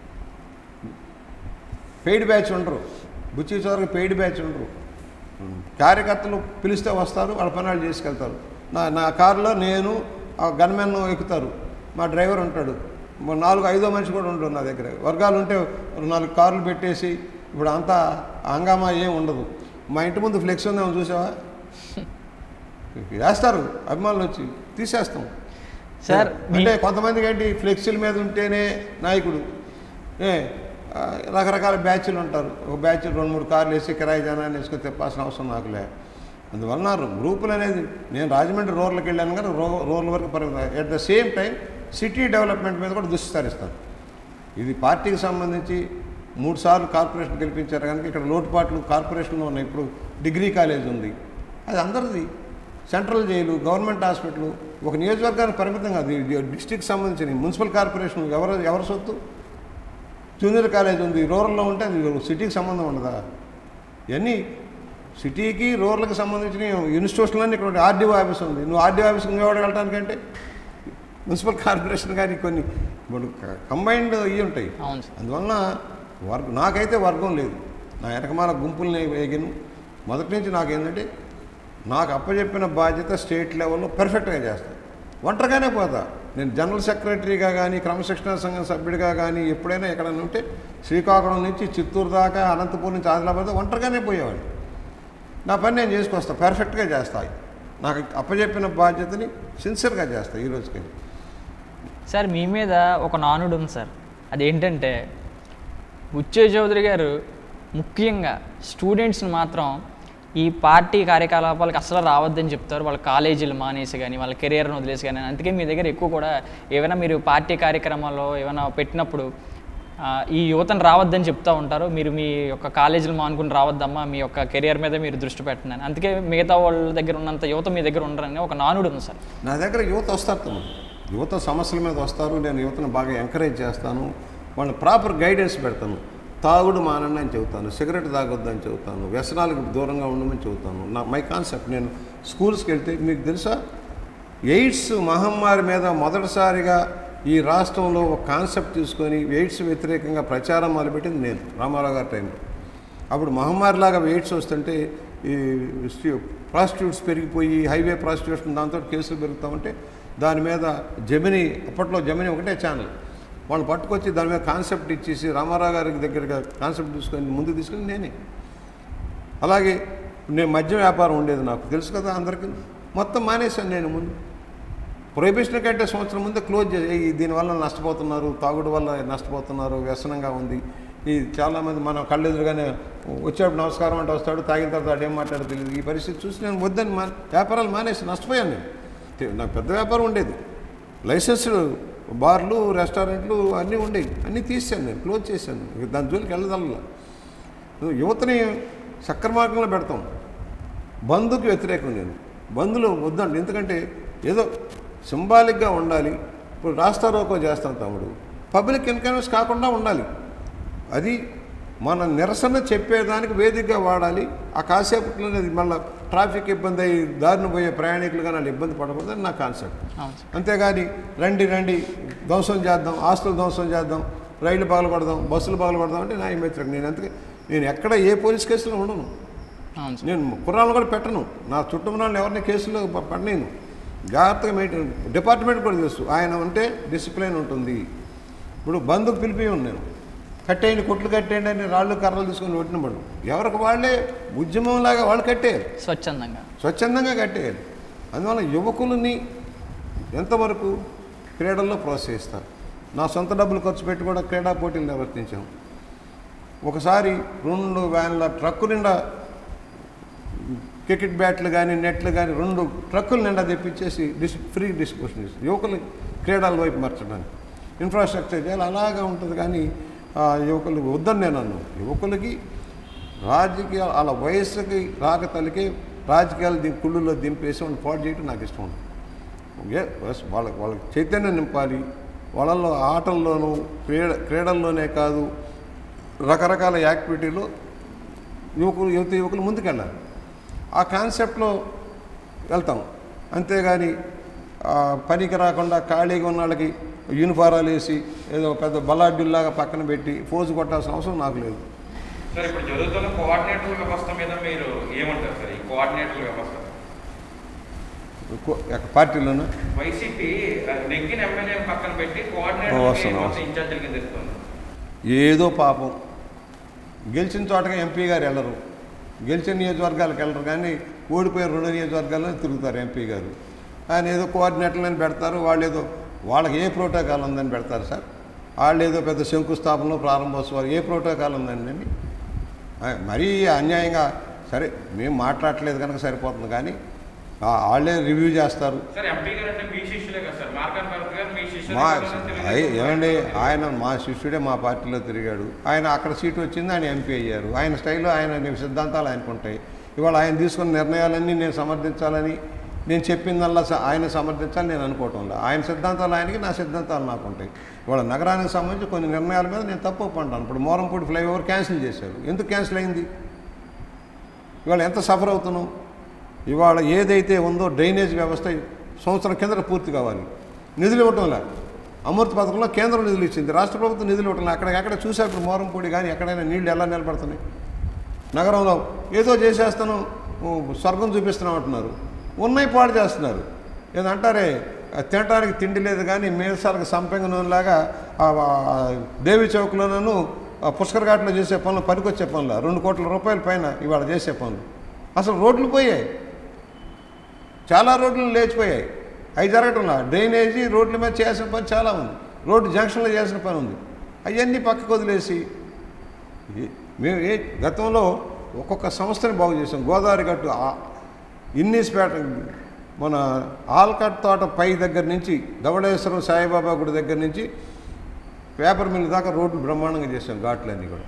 పెయిడ్ బ్యాచ్ ఉండరు బుచ్చి చోదరికి పెయిడ్ బ్యాచ్ ఉండరు కార్యకర్తలు పిలిస్తే వస్తారు వాళ్ళ పని వాళ్ళు చేసుకెళ్తారు నా నా కారులో నేను ఆ గన్మెన్ ఎక్కుతారు మా డ్రైవర్ ఉంటాడు మా నాలుగు ఐదో మనిషి కూడా ఉండడు నా దగ్గర వర్గాలు ఉంటే నాలుగు కార్లు పెట్టేసి ఇప్పుడు అంతా హంగామా ఏం ఉండదు మా ఇంటి ముందు ఫ్లెక్స్ ఉందేమో చూసావా వేస్తారు అభిమానులు వచ్చి తీసేస్తాం సార్ మీ అంటే కొంతమందికి ఏంటి ఫ్లెక్సీల మీద ఉంటేనే నాయకుడు ఏ ఆ, రకరకాల బ్యాచ్లు ఉంటారు ఒక బ్యాచ్ రెండు మూడు కార్లు వేసి కిరాయి జనాన్ని వేసుకొని తెప్పాల్సిన అవసరం నాకు లే అందువలన గ్రూపులు అనేది నేను రాజమండ్రి రోడ్లకు వెళ్ళాను కానీ రో రోడ్ల వరకు పరిమితం at the same time city development మీద కూడా దృష్టి సారిస్తాను ఇది పార్టీకి సంబంధించి మూడు సార్లు కార్పొరేషన్ గెలిపించారు కనుక ఇక్కడ లోటుపాట్లు కార్పొరేషన్లో ఉన్నాయి ఇప్పుడు డిగ్రీ కాలేజ్ ఉంది అది అందరిది సెంట్రల్ జైలు గవర్నమెంట్ హాస్పిటల్ ఒక నియోజకవర్గానికి పరిమితం కాదు ఇది డిస్టిక్ సంబంధించిన మున్సిపల్ కార్పొరేషన్ ఎవరు ఎవరి సొత్తు జూనియర్ కాలేజ్ ఉంది రూరల్లో ఉంటే అది సిటీకి సంబంధం ఉండదా ఇవన్నీ సిటీకి రూరల్కి సంబంధించిన ఇన్స్టిట్యూషన్లన్నీ ఇక్కడ ఉంటాయి ఆర్డీఓ ఆఫీస్ ఉంది నువ్వు ఆర్డీఓ ఆఫీస్కి ఇంకెవడ వెళ్ళటానికంటే మున్సిపల్ కార్పొరేషన్ కానీ కొన్ని ఇప్పుడు కంబైన్డ్ ఇవి ఉంటాయి అవును సార్ అందువలన వర్గం నాకైతే వర్గం లేదు నా వెనకమాల గుంపుల్ని వేగను మొదటి నుంచి నాకేంటంటే నాకు అప్పచెప్పిన బాధ్యత స్టేట్ లెవెల్లో పర్ఫెక్ట్గా చేస్తాను ఒంటరిగానే పోతా నేను జనరల్ సెక్రటరీగా కానీ క్రమశిక్షణ సంఘం సభ్యుడిగా కానీ ఎప్పుడైనా ఎక్కడైనా ఉంటే శ్రీకాకుళం నుంచి చిత్తూరు దాకా అనంతపూర్ నుంచి ఆదిలాబాద్ దాకా ఒంటరిగానే పోయేవాడిని నా పని నేను చేసుకొస్తా పర్ఫెక్ట్గా చేస్తా నాకు అప్పచెప్పిన బాధ్యతని సిన్సియర్గా చేస్తా ఈ రోజుకి సార్ మీ మీద ఒక నానుడు ఉంది సార్ అదేంటంటే బుచ్చే చౌదరి గారు ముఖ్యంగా స్టూడెంట్స్ని మాత్రం ఈ పార్టీ కార్యకలాపాలకు అసలు రావద్దని చెప్తారు వాళ్ళ కాలేజీలు మానేసి కానీ వాళ్ళ కెరియర్ని వదిలేసి కానీ అందుకే మీ దగ్గర ఎక్కువ కూడా ఏమైనా మీరు పార్టీ కార్యక్రమాల్లో ఏమైనా పెట్టినప్పుడు ఆ, ఈ యువతను రావద్దని చెప్తూ ఉంటారు మీరు మీ యొక్క కాలేజీలు మానుకుని రావద్దమ్మా మీ యొక్క కెరియర్ మీద మీరు దృష్టి పెట్టండి అని. అందుకే మిగతా వాళ్ళ దగ్గర ఉన్నంత యువత మీ దగ్గర ఉండరని ఒక నానుడు ఉంది సార్ నా దగ్గర యువత వస్తారు తమ్ముడు యువత సమస్యల మీద వస్తారు నేను యువతను బాగా ఎంకరేజ్ చేస్తాను వాళ్ళని ప్రాపర్ గైడెన్స్ పెడతాను తాగుడు మానండి అని చెబుతాను సిగరెట్ తాగొద్దని చెబుతాను వ్యసనాలకు దూరంగా ఉండమని చెబుతాను నా మై కాన్సెప్ట్ నేను స్కూల్స్కి వెళ్తే మీకు తెలుసా ఎయిడ్స్ మహమ్మారి మీద మొదటిసారిగా ఈ రాష్ట్రంలో ఒక కాన్సెప్ట్ తీసుకొని ఎయిడ్స్ వ్యతిరేకంగా ప్రచారం మొదలుపెట్టింది నేను రామారావు గారి టైంలో అప్పుడు మహమ్మారిలాగా ఎయిడ్స్ వస్తుంటే ఈ ప్రాస్టిట్యూట్స్ పెరిగిపోయి హైవే ప్రాస్టిట్యూషన్ దాంతో కేసులు పెరుగుతూ ఉంటే దాని మీద జమిని అప్పట్లో జమిని ఒకటే ఛానల్ వాళ్ళు పట్టుకొచ్చి దాని మీద కాన్సెప్ట్ ఇచ్చేసి రామారావు గారి దగ్గరగా కాన్సెప్ట్ తీసుకొని ముందు తీసుకొని నేనే అలాగే నేను మద్యం వ్యాపారం ఉండేది నాకు తెలుసు కదా అందరికీ మొత్తం మానేశాను నేను ముందు ప్రొహిబిషన్ కంటే సంవత్సరం ముందే క్లోజ్ చేసి "ఈ దీనివల్ల నష్టపోతున్నారు తాగుడు వల్ల నష్టపోతున్నారు వ్యసనంగా ఉంది ఈ చాలామంది మన కళ్ళెదురుగానే వచ్చేప్పుడు నమస్కారం అంటే వస్తాడు తాగిన తర్వాత వాడు ఏం మాట్లాడో తెలియదు ఈ పరిస్థితి చూసి నేను వద్దని మా వ్యాపారాలు మానేసి నష్టపోయాను నేను తె- నాకు పెద్ద వ్యాపారం ఉండేది లైసెన్స్డ్ బార్లు రెస్టారెంట్లు అన్నీ ఉండేవి అన్నీ తీసాను నేను క్లోజ్ చేశాను ఇక దాని జోలికి వెళ్ళదల్లా నువ్వు యువతని సక్రమార్గంలో పెడతాం బంధుకి వ్యతిరేకం నేను బంధులు వద్దండి ఎందుకంటే ఏదో సింబాలిక్గా ఉండాలి ఇప్పుడు రాస్తారోకో చేస్తాం తమ్ముడు పబ్లిక్ ఇన్కన్వీనియన్స్ కాకుండా ఉండాలి అది మన నిరసన చెప్పేదానికి వేదికగా వాడాలి ఆ కాసేపట్లోనే అది మళ్ళీ ట్రాఫిక్ ఇబ్బంది అయ్యి దారిన పోయే ప్రయాణికులు కానీ వాళ్ళు ఇబ్బంది పడకూడదని నా కాన్సెప్ట్ అవును సార్ అంతేగాని రండి రండి ధ్వంసం చేద్దాం ఆస్తులు ధ్వంసం చేద్దాం రైళ్లు పగలగొడదాం బస్సులు పగలగొడదాం అంటే నా వ్యతిరేకం నేను అందుకే నేను ఎక్కడ ఏ పోలీస్ కేసులో ఉండను అవును సార్ నేను కుర్రాళ్ళు కూడా పెట్టను నా చుట్టూ ఉన్న వాళ్ళని ఎవరిని కేసులో ప- పడలేను జాగ్రత్తగా మెయింటైన్ డిపార్ట్మెంట్ కూడా తెలుసు ఆయన ఉంటే డిసిప్లిన్ ఉంటుంది ఇప్పుడు బంధుకు పిలిపి నేను కట్టేయండి కొట్లు కట్టేయండి అని రాళ్ళు కర్రలు తీసుకొని కొట్టిన పడు ఎవరికి వాళ్ళే ఉద్యమంలాగా వాళ్ళు కట్టేయాలి స్వచ్ఛందంగా స్వచ్ఛందంగా కట్టేయాలి అందువల్ల యువకులని ఎంతవరకు క్రీడల్లో ప్రోత్సహిస్తారు నా సొంత డబ్బులు ఖర్చు పెట్టి కూడా క్రీడా పోటీలు నిర్వర్తించాం ఒకసారి రెండు వ్యాన్ల ట్రక్కు నిండా క్రికెట్ బ్యాట్లు కానీ నెట్లు కానీ రెండు ట్రక్కులు నిండా తెప్పించేసి డిస్ ఫ్రీ డిస్ట్రిబ్యూషన్ చేసి యువకులు క్రీడల వైపు మార్చడానికి ఇన్ఫ్రాస్ట్రక్చర్ చేయాలి అలాగా ఉంటుంది కానీ ఆ, యువకులు వద్దని నేను అన్నాను యువకులకి రాజకీయ వాళ్ళ వయస్సుకి రాక తల్లికి రాజకీయాలు ది కుళ్ళులో దింపేసి వాళ్ళని పాడు చేయడం నాకు ఇష్టం ఉండదు ఏ బస్ వాళ్ళకి వాళ్ళకి చైతన్యం నింపాలి వాళ్ళల్లో ఆటల్లోనూ క్రీడ క్రీడల్లోనే కాదు రకరకాల యాక్టివిటీలో యువకులు యువత యువకులు ముందుకెళ్ళాలి ఆ కాన్సెప్ట్లో వెళ్తాం అంతేగాని ఆ, పనికి రాకుండా ఖాళీగా ఉన్న వాళ్ళకి యూనిఫారాలు వేసి ఏదో పెద్ద బలాడ్డుల్లాగా పక్కన పెట్టి ఫోజు కొట్టాల్సిన అవసరం నాకు లేదు సార్ ఇప్పుడు జరుగుతున్న కోఆర్డినేటర్ వ్యవస్థ మీద మీరు ఏమంటారు సార్ ఈ కోఆర్డినేటర్ వ్యవస్థ ఎక్కువ- ఎక్క- పార్టీలోనూ వైసీపీ ఆ, నెగ్గిన ఎమ్మెల్యే పక్కన పెట్టి వస్తాను, కోఆర్డినేటర్ వస్తాను. మొత్తం ఇన్ఛార్జీల కింద ఇస్తుంది ఏదో పాపం గెలిచిన చోటగా ఎంపీ గారు వెళ్ళరు గెలిచిన నియోజకవర్గాలకు వెళ్ళరు కానీ ఓడిపోయిన రెండు నియోజకవర్గాల్లో తిరుగుతారు ఎంపీ గారు ఆయన ఏదో కోఆర్డినేటర్లని పెడతారు వాళ్ళు ఏదో వాళ్ళకి ఏ ప్రోటోకాల్ ఉందని పెడతారు సార్ వాళ్ళు ఏదో పెద్ద శంకుస్థాపనలో ప్రారంభోత్సవాలు ఏ ప్రోటోకాల్ ఉందండి ఆ, మరీ అన్యాయంగా సరే మేము మాట్లాడట్లేదు కనుక సరిపోతుంది కానీ ఆ, వాళ్ళే రివ్యూ చేస్తారు సార్ ఎంపీ గారు అంటే మీ శిష్యులే కదా సార్ మార్కాన్ భరత్ గారు మీ శిష్యులే మా కదా సార్ తెలుగుదేశం అయ్- ఏమండి పార్టీ. ఆయన మా శిష్యుడే మా పార్టీలో తిరిగాడు ఆయన అక్కడ సీటు వచ్చింది ఆయన ఎంపీ అయ్యారు ఆయన స్టైల్లో ఆయన సిద్ధాంతాలు ఆయనకు ఉంటాయి ఇవాళ ఆయన తీసుకున్న నిర్ణయాలన్నీ నేను సమర్థించాలని నేను చెప్పిందల్లా స- ఆయన సమర్థించాలని నేను అనుకోవటంలో ఆయన సిద్ధాంతాలు ఆయనకి నా సిద్ధాంతాలు నాకు ఉంటాయి ఇవాళ నగరానికి సంబంధించి కొన్ని నిర్ణయాల మీద నేను తప్పు ఒప్పుకుంటాను ఇప్పుడు మోరంపూడి ఫ్లైఓవర్ క్యాన్సిల్ చేశారు ఎందుకు క్యాన్సిల్ అయింది ఇవాళ ఎంత సఫర్ అవుతున్నాం ఇవాళ ఏదైతే ఉందో డ్రైనేజ్ వ్యవస్థ సంవత్సరం కిందట పూర్తి కావాలి నిధులు ఇవ్వటంలా అమృత పథకంలో కేంద్రం నిధులు ఇచ్చింది రాష్ట్ర ప్రభుత్వం నిధులు ఇవ్వటం అక్కడికక్కడ చూసారు ఇప్పుడు మోరంపూడి కానీ ఎక్కడైనా నీళ్లు ఎలా నిలబడుతున్నాయి నగరంలో ఏదో చేసేస్తాను ఊ, స్వర్గం చూపిస్తున్నాం అంటున్నారు ఉన్నాయి పాడు చేస్తున్నారు ఏదో అంటారే ఆ, తినడానికి తిండి లేదు కానీ మీసాలకు సంపెంగ నూనెలాగా ఆ, ఆ, దేవి చౌక్లోనూ ఆ, పుష్కర్ ఘాట్లో చేసే పనులు పనికొచ్చే పనులు రెండు కోట్ల రూపాయల పైన ఇవాళ చేసే పనులు అసలు రోడ్లు పోయాయి చాలా రోడ్లు లేచిపోయాయి అవి జరగటంలా డ్రైనేజీ రోడ్ల మీద చేయాల్సిన పని చాలా ఉంది రోడ్డు జంక్షన్లో చేయాల్సిన పని ఉంది అవన్నీ పక్కకు వదిలేసి ఏ- మేము ఏ గతంలో ఒక్కొక్క సంస్థని బాగు చేసాం గోదావరి గట్టు ఆ- ఇన్నీస్పేట మన ఆల్కట్ తోట పై దగ్గర నుంచి ధవళేశ్వరం సాయిబాబా గుడి దగ్గర నుంచి పేపర్ మిల్ దాకా రోడ్లు బ్రహ్మాండంగా చేసాం ఘాట్లన్నీ కూడా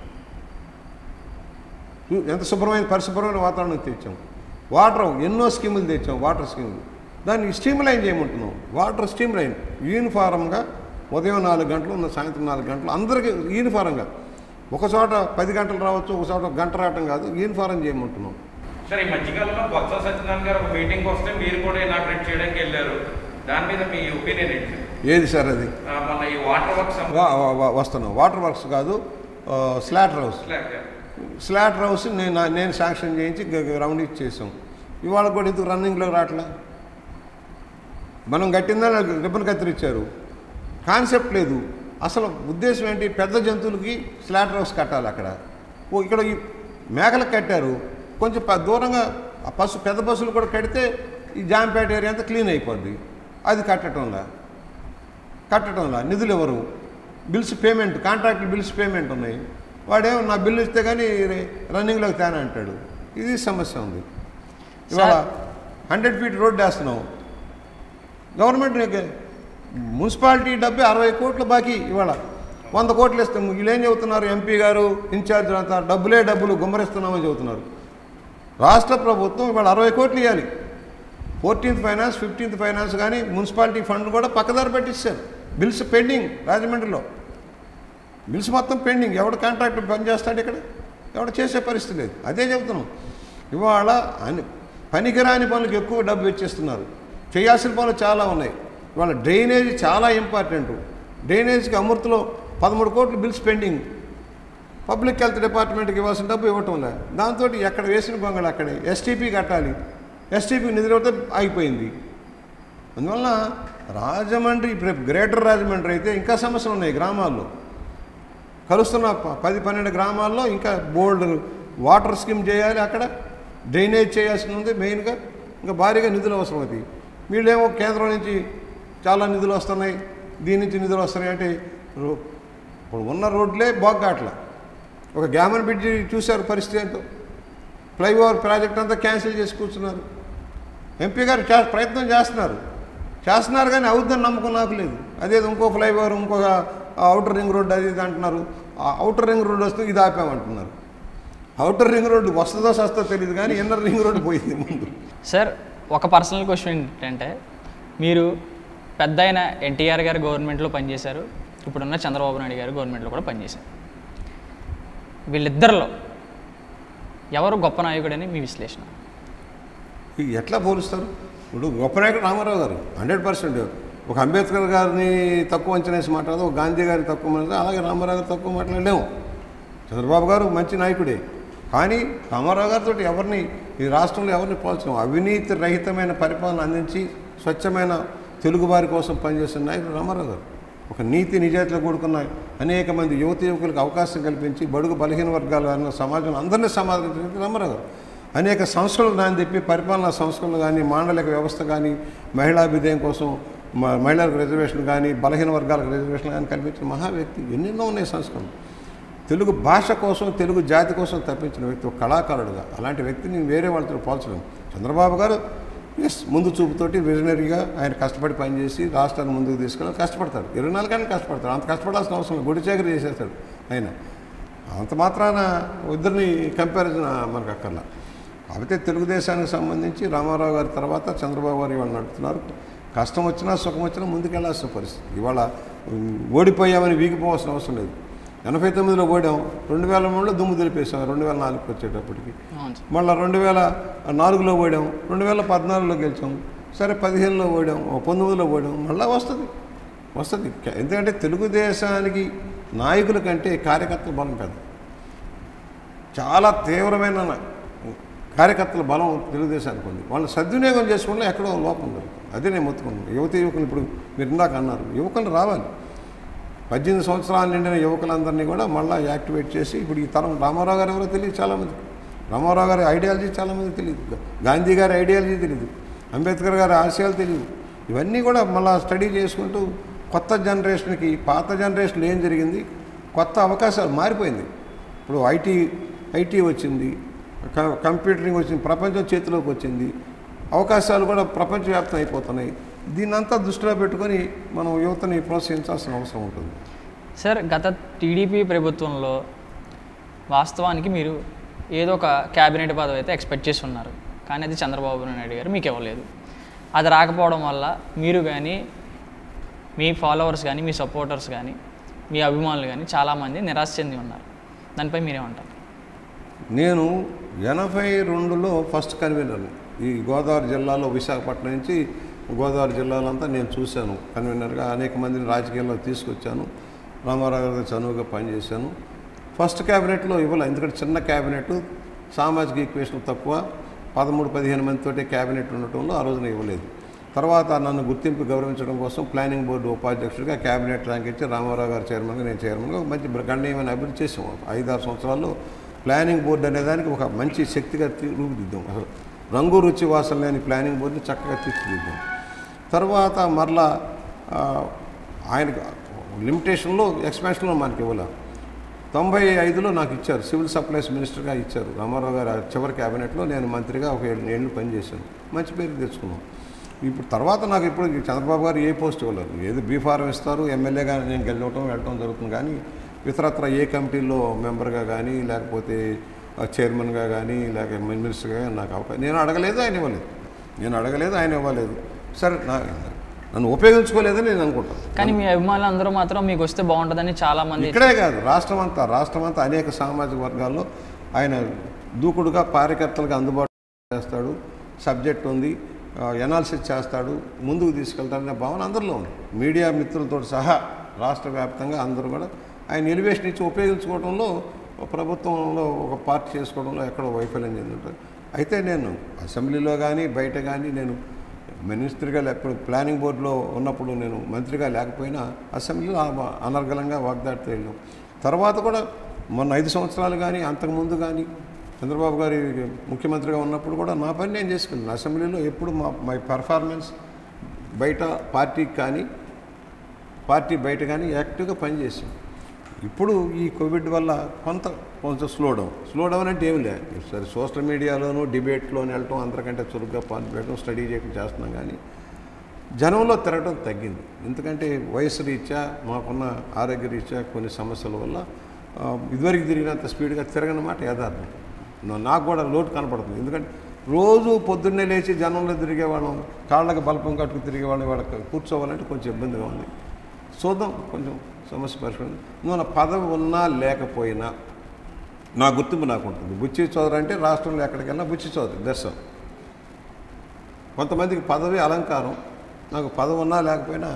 చూ- ఎంత శుభ్రమైన పరిశుభ్రమైన వాతావరణం తెచ్చాం వాటర్ ఎన్నో స్కీములు తెచ్చాం వాటర్ స్కీములు దాన్ని స్ట్రీమ్ లైన్ చేయమంటున్నాం వాటర్ స్ట్రీమ్ లైన్ యూనిఫారంగా ఉదయం నాలుగు గంటలు ఉన్న సాయంత్రం నాలుగు గంటలు అందరికీ యూనిఫారంగా ఒక చోట పది గంటలు రావచ్చు ఒక చోట గంట రావటం కాదు యూనిఫారం చేయమంటున్నాం సార్ ఈ మధ్యకాలంలో బొత్స సత్యనారాయణ గారు ఒక మీటింగ్ వస్తే మీరు కూడా ఇనాగ్రేట్ చేయడానికి వెళ్ళారు దాని మీద మీ ఒపీనియన్ ఏంటి సార్? ఏది సార్ అది ఆ, మన ఈ వాటర్ వర్క్స్ వా- వా- వా- వస్తున్నాం వాటర్ వర్క్స్ కాదు ఆ, స్లాటర్ హౌస్ స్లాటర్ హౌస్ నేను నా- నేను శాంక్షన్ చేయించి గ- గ- రౌండ్ ఇచ్చేసాం ఇవాళ కూడా ఎందుకు రన్నింగ్లో రావట్లా మనం కట్టిందా రిబ్బన్ కత్తిరించారు కాన్సెప్ట్ లేదు అసలు ఉద్దేశం ఏంటి పెద్ద జంతువులకి స్లాటర్ హౌస్ కట్టాలి అక్కడ ఓ ఇక్కడ ఈ మేకలకు కట్టారు కొంచెం ప- దూరంగా ఆ పశు పెద్ద బస్సులు కూడా కడితే ఈ జాంపేట ఏరియా అంతా క్లీన్ అయిపోద్ది అది కట్టడంలా కట్టడంలా నిధులు ఎవరు bills payment contract bills payment ఉన్నాయి వాడేమో నా బిల్లు ఇస్తే కానీ రన్నింగ్లోకి తేనా అంటాడు ఇది సమస్య ఉంది ఇవాళ హండ్రెడ్ ఫీట్ రోడ్డు వేస్తున్నాం గవర్నమెంట్ నీకు మున్సిపాలిటీ డబ్బే అరవై కోట్ల బాకీ ఇవాళ వంద కోట్లు ఇస్తాం వీళ్ళు ఏం చెబుతున్నారు ఎంపీ గారు ఇన్ఛార్జ్ అంతా డబ్బులే డబ్బులు గుమ్మరిస్తున్నామని చెబుతున్నారు రాష్ట్ర ప్రభుత్వం ఇవాళ అరవై కోట్లు ఇవ్వాలి ఫోర్టీన్త్ ఫైనాన్స్ ఫిఫ్టీన్త్ ఫైనాన్స్ కానీ మున్సిపాలిటీ ఫండ్ కూడా పక్కదారి పెట్టిస్తారు బిల్స్ పెండింగ్ రాజమండ్రిలో బిల్స్ మొత్తం పెండింగ్ ఎవడు కాంట్రాక్టర్ పని చేస్తాడు ఇక్కడ ఎవడు చేసే పరిస్థితి లేదు అదే చెబుతున్నాం ఇవాళ అని పనికిరాని పనులకు ఎక్కువ డబ్బు ఇచ్చేస్తున్నారు చేయాల్సిన పనులు చాలా ఉన్నాయి ఇవాళ డ్రైనేజ్ చాలా ఇంపార్టెంట్ డ్రైనేజ్కి అమృతలో పదమూడు కోట్లు బిల్స్ పెండింగ్ పబ్లిక్ హెల్త్ డిపార్ట్మెంట్కి ఇవ్వాల్సిన డబ్బు ఇవ్వటం లే దాంతో ఎక్కడ వేసిన గొంగళి అక్కడే ఎస్టీపీ కట్టాలి ఎస్టీపీ నిధులు ఇవ్వతే ఆగిపోయింది అందువలన రాజమండ్రి ఇప్పుడు గ్రేటర్ రాజమండ్రి అయితే ఇంకా సమస్యలు ఉన్నాయి గ్రామాల్లో కలుస్తున్న ప- పది పన్నెండు గ్రామాల్లో ఇంకా బోల్డ్ వాటర్ స్కీమ్ చేయాలి అక్కడ డ్రైనేజ్ చేయాల్సి ఉంది మెయిన్గా ఇంకా భారీగా నిధులు అవసరం అవుతాయి వీళ్ళేమో కేంద్రం నుంచి చాలా నిధులు వస్తున్నాయి దీని నుంచి నిధులు వస్తున్నాయి అంటే రో- ఇప్పుడు ఉన్న రోడ్లే బాగ్గాట్ల ఒక గ్యామన్ బ్రిడ్జి చూశారు పరిస్థితి ఏంటో ఫ్లైఓవర్ ప్రాజెక్ట్ అంతా క్యాన్సిల్ చేసి కూర్చున్నారు ఎంపీ గారు చే ప్రయత్నం చేస్తున్నారు చేస్తున్నారు కానీ అవుద్దని నమ్మకం నాకు లేదు అదేదో ఇంకో ఫ్లైఓవర్ ఇంకొక అవుటర్ రింగ్ రోడ్ అది ఇది అంటున్నారు ఆ అవుటర్ రింగ్ రోడ్ వస్తే ఇది ఆపామంటున్నారు అవుటర్ రింగ్ రోడ్డు వస్తుందో సస్తో తెలియదు కానీ ఇన్నర్ రింగ్ రోడ్డు పోయింది ముందు సార్ ఒక పర్సనల్ క్వశ్చన్ ఏంటంటే మీరు పెద్ద అయిన ఎన్టీఆర్ గారు గవర్నమెంట్లో పనిచేశారు ఇప్పుడున్న చంద్రబాబు నాయుడు గారు గవర్నమెంట్లో కూడా పనిచేశారు వీళ్ళిద్దరిలో ఎవరు గొప్ప నాయకుడని మీ విశ్లేషణ ఇక ఎట్లా పోలుస్తారు ఇప్పుడు గొప్ప నాయకుడు రామారావు గారు హండ్రెడ్ పర్సెంట్ ఒక అంబేద్కర్ గారిని తక్కువ అంచనా వేసి మాట్లాడదు ఒక గాంధీ గారిని తక్కువ మాట్లాడదు అలాగే రామారావు గారు తక్కువ మాట్లాడలేము చంద్రబాబు గారు మంచి నాయకుడే కానీ రామారావు గారితో ఎవరిని ఈ రాష్ట్రంలో ఎవరిని పోల్చడం అవినీతి రహితమైన పరిపాలన అందించి స్వచ్ఛమైన తెలుగు వారి కోసం పనిచేస్తున్న నాయకుడు రామారావు గారు ఒక నీతి నిజాయితీలో కూడుకున్న అనేక మంది యువత యువకులకు అవకాశం కల్పించి బడుగు బలహీన వర్గాలు అన్న సమాజం అందరినీ సమాధానం రామారావు గారు అనేక సంస్థలు దాన్ని చెప్పి పరిపాలనా సంస్థలు కానీ మాండలిక వ్యవస్థ కానీ మహిళాభిధేయం కోసం మ- మహిళలకు రిజర్వేషన్ కానీ బలహీన వర్గాలకు రిజర్వేషన్ కానీ కల్పించిన మహా వ్యక్తి ఎన్నెన్నో ఉన్నాయి సంస్కరణలు తెలుగు భాష కోసం తెలుగు జాతి కోసం తప్పించిన వ్యక్తి ఒక కళాకారుడుగా అలాంటి వ్యక్తిని వేరే వాళ్ళతో పోల్చలేము చంద్రబాబు గారు ఎస్ ముందు చూపుతోటి విజనరీగా ఆయన కష్టపడి పనిచేసి రాష్ట్రాన్ని ముందుకు తీసుకెళ్ళి కష్టపడతాడు ఇరవై నాలుగు గంటలు కష్టపడతాడు అంత కష్టపడాల్సిన అవసరం లేదు గుడి చాకరీ చేసేస్తాడు ఆయన అంత మాత్రాన ఇద్దరిని కంపారిజన్ మనకు అక్కర్లా కాకపోతే తెలుగుదేశానికి సంబంధించి రామారావు గారి తర్వాత చంద్రబాబు గారు ఇవాళ నడుపుతున్నారు కష్టం వచ్చినా సుఖం వచ్చినా ముందుకెళ్లాల్సిన పరిస్థితి ఇవాళ ఉమ్, ఓడిపోయామని వీగిపోవాల్సిన అవసరం లేదు ఎనభై తొమ్మిదిలో ఓడాం రెండు వేల మూడులో దుమ్ము దులిపేసాం రెండు వేల నాలుగుకి వచ్చేటప్పటికి అవును సార్ మళ్ళీ రెండు వేల నాలుగులో ఓడాం రెండు వేల పద్నాలుగులో గెలిచాం సరే పదిహేనులో ఓడాం ఓ పంతొమ్మిదిలో ఓడాం మళ్ళీ వస్తుంది వస్తుంది ఎందుకంటే తెలుగుదేశానికి నాయకుల కంటే కార్యకర్తల బలం పెద్ద చాలా తీవ్రమైన నా- కార్యకర్తల బలం తెలుగుదేశానికి ఉంది వాళ్ళు సద్వినియోగం చేసుకుంటే ఎక్కడో లోపం జరుగుతుంది అదే నేను మొత్తుకున్నాను యువత యువకులు ఇప్పుడు మీరు ఇందాక అన్నారు యువకులు రావాలి పద్దెనిమిది సంవత్సరాలు నిండిన యువకులందరినీ కూడా మళ్ళీ యాక్టివేట్ చేసి ఇప్పుడు ఈ తరం రామారావు గారు ఎవరో తెలియదు చాలామంది రామారావు గారి ఐడియాలజీ చాలామంది తెలియదు గాంధీ గారి ఐడియాలజీ తెలియదు అంబేద్కర్ గారి ఆశయాలు తెలియదు ఇవన్నీ కూడా మళ్ళీ స్టడీ చేసుకుంటూ కొత్త జనరేషన్కి పాత జనరేషన్లో ఏం జరిగింది కొత్త అవకాశాలు మారిపోయింది ఇప్పుడు ఐటీ ఐటీ వచ్చింది క- కంప్యూటరింగ్ వచ్చింది ప్రపంచం చేతిలోకి వచ్చింది అవకాశాలు కూడా ప్రపంచవ్యాప్తం అయిపోతున్నాయి దీన్నంతా దృష్టిలో పెట్టుకొని మనం యువతని ప్రోత్సహించాల్సిన అవసరం ఉంటుంది సార్ గత టీడీపీ ప్రభుత్వంలో వాస్తవానికి మీరు ఏదో ఒక క్యాబినెట్ పదవి అయితే ఎక్స్పెక్ట్ చేసి ఉన్నారు కానీ అది చంద్రబాబు నాయుడు గారు మీకు ఇవ్వలేదు అది రాకపోవడం వల్ల మీరు కానీ మీ ఫాలోవర్స్ కానీ మీ సపోర్టర్స్ కానీ మీ అభిమానులు కానీ చాలామంది నిరాశ చెంది ఉన్నారు దానిపై మీరేమంటారు నేను ఎనభై రెండులో ఫస్ట్ కన్వీనర్ ఈ గోదావరి జిల్లాలో విశాఖపట్నం నుంచి గోదావరి జిల్లాలంతా నేను చూశాను కన్వీనర్గా అనేక మందిని రాజకీయాల్లో తీసుకొచ్చాను రామారావు గారి చనువుగా పనిచేశాను ఫస్ట్ క్యాబినెట్లో ఇవ్వలే ఎందుకంటే చిన్న క్యాబినెట్ సామాజిక ఈక్వేషన్ తక్కువ పదమూడు పదిహేను మందితోటే క్యాబినెట్ ఉండటంలో ఆ రోజున ఇవ్వలేదు తర్వాత నన్ను గుర్తింపు గౌరవించడం కోసం ప్లానింగ్ బోర్డు ఉపాధ్యక్షుడిగా క్యాబినెట్ ర్యాంక్ ఇచ్చి రామారావు గారు చైర్మన్గా నేను చైర్మన్గా ఒక మంచి గణనీయమైన అభివృద్ధి చేసాం ఐదారు సంవత్సరాల్లో ప్లానింగ్ బోర్డు అనే దానికి ఒక మంచి శక్తిగా తీ- రూపుదిద్దాం అసలు రంగు రుచి వాసన లేని ప్లానింగ్ బోర్డుని చక్కగా తీర్చిదిద్దాం తర్వాత మరలా ఆ, ఆయనకు లిమిటేషన్లో ఎక్స్పాన్షన్లో మనకి ఇవ్వలే తొంభై ఐదులో నాకు ఇచ్చారు సివిల్ సప్లైస్ మినిస్టర్గా ఇచ్చారు రామారావు గారు చివరి క్యాబినెట్లో నేను మంత్రిగా ఒక ఏడు ఏళ్ళు పనిచేశాను మంచి పేరు తెచ్చుకున్నాం ఇప్పుడు తర్వాత నాకు ఇప్పుడు చంద్రబాబు గారు ఏ పోస్ట్ ఇవ్వలేదు ఏది బీ ఫారం ఇస్తారు ఎమ్మెల్యేగా నేను గెలవటం వెళ్ళటం జరుగుతుంది కానీ ఇతరత్ర ఏ కమిటీలో మెంబర్గా కానీ లేకపోతే ఆ, చైర్మన్గా కానీ లేక మినిస్టర్గా కానీ నాకు అవకాశం నేను అడగలేదు ఆయన ఇవ్వలేదు నేను అడగలేదు ఆయన ఇవ్వలేదు సరే నా నన్ను ఉపయోగించుకోలేదని నేను అనుకుంటాను కానీ మీ అభిమానులు అందరూ మాత్రం మీకు వస్తే బాగుంటుందని చాలా మంది ఇక్కడే కాదు రాష్ట్రం అంతా రాష్ట్రం అంతా అనేక సామాజిక వర్గాల్లో ఆయన దూకుడుగా కార్యకర్తలకు అందుబాటులో చేస్తాడు సబ్జెక్ట్ ఉంది ఎనాలిసిస్ చేస్తాడు ముందుకు తీసుకెళ్తాడనే భావన అందరిలో ఉంది మీడియా మిత్రులతో సహా రాష్ట్ర వ్యాప్తంగా అందరూ కూడా ఆయన ఎలివేషన్ ఇచ్చి ఉపయోగించుకోవడంలో ప్రభుత్వంలో ఒక పార్టీ చేసుకోవడంలో ఎక్కడో వైఫల్యం చెందుంటారు అయితే నేను అసెంబ్లీలో కానీ బయట కానీ నేను మినిస్టర్గా లేకపోతే ప్లానింగ్ బోర్డులో ఉన్నప్పుడు నేను మంత్రిగా లేకపోయినా అసెంబ్లీలో ఆ- అనర్గళంగా వాగ్దాటితో వెళ్ళాం తర్వాత కూడా మొన్న ఐదు సంవత్సరాలు కానీ అంతకుముందు కానీ చంద్రబాబు గారి ముఖ్యమంత్రిగా ఉన్నప్పుడు కూడా నా పని నేను చేసుకున్నాను అసెంబ్లీలో ఎప్పుడు మా మై పెర్ఫార్మెన్స్ బయట పార్టీకి కానీ పార్టీ బయట కానీ యాక్టివ్గా పనిచేసాం ఇప్పుడు ఈ కోవిడ్ వల్ల కొంత కొంచెం స్లో డౌన్ స్లో డౌన్ అంటే ఏమి లేదు సరే సోషల్ మీడియాలోనూ డిబేట్లోనూ వెళ్ళటం అందరికంటే చురుగ్గా పాల్గొనడం స్టడీ చేయడం చేస్తున్నాం కానీ జనంలో తిరగడం తగ్గింది ఎందుకంటే వయసు రీత్యా మాకున్న ఆరోగ్య రీత్యా కొన్ని సమస్యల వల్ల ఆ, ఇదివరకు తిరిగినంత స్పీడ్గా తిరగనమాట యథార్థం నా- నాకు కూడా లోటు కనపడుతుంది ఎందుకంటే రోజు పొద్దున్నే లేచి జనంలో తిరిగేవాళ్ళం కాళ్ళకి బల్పం కట్టుకు తిరిగేవాళ్ళం వాళ్ళకి కూర్చోవాలంటే కొంచెం ఇబ్బందిగా ఉంది చూద్దాం కొంచెం సమస్య పరిష్కారం నువ్వు పదవి ఉన్నా లేకపోయినా నా గుర్తింపు నాకు ఉంటుంది బుచ్చి చౌదరి అంటే రాష్ట్రంలో ఎక్కడికెళ్ళినా బుచ్చి చౌదరి దర్శనం కొంతమందికి పదవి అలంకారం నాకు పదవి ఉన్నా లేకపోయినా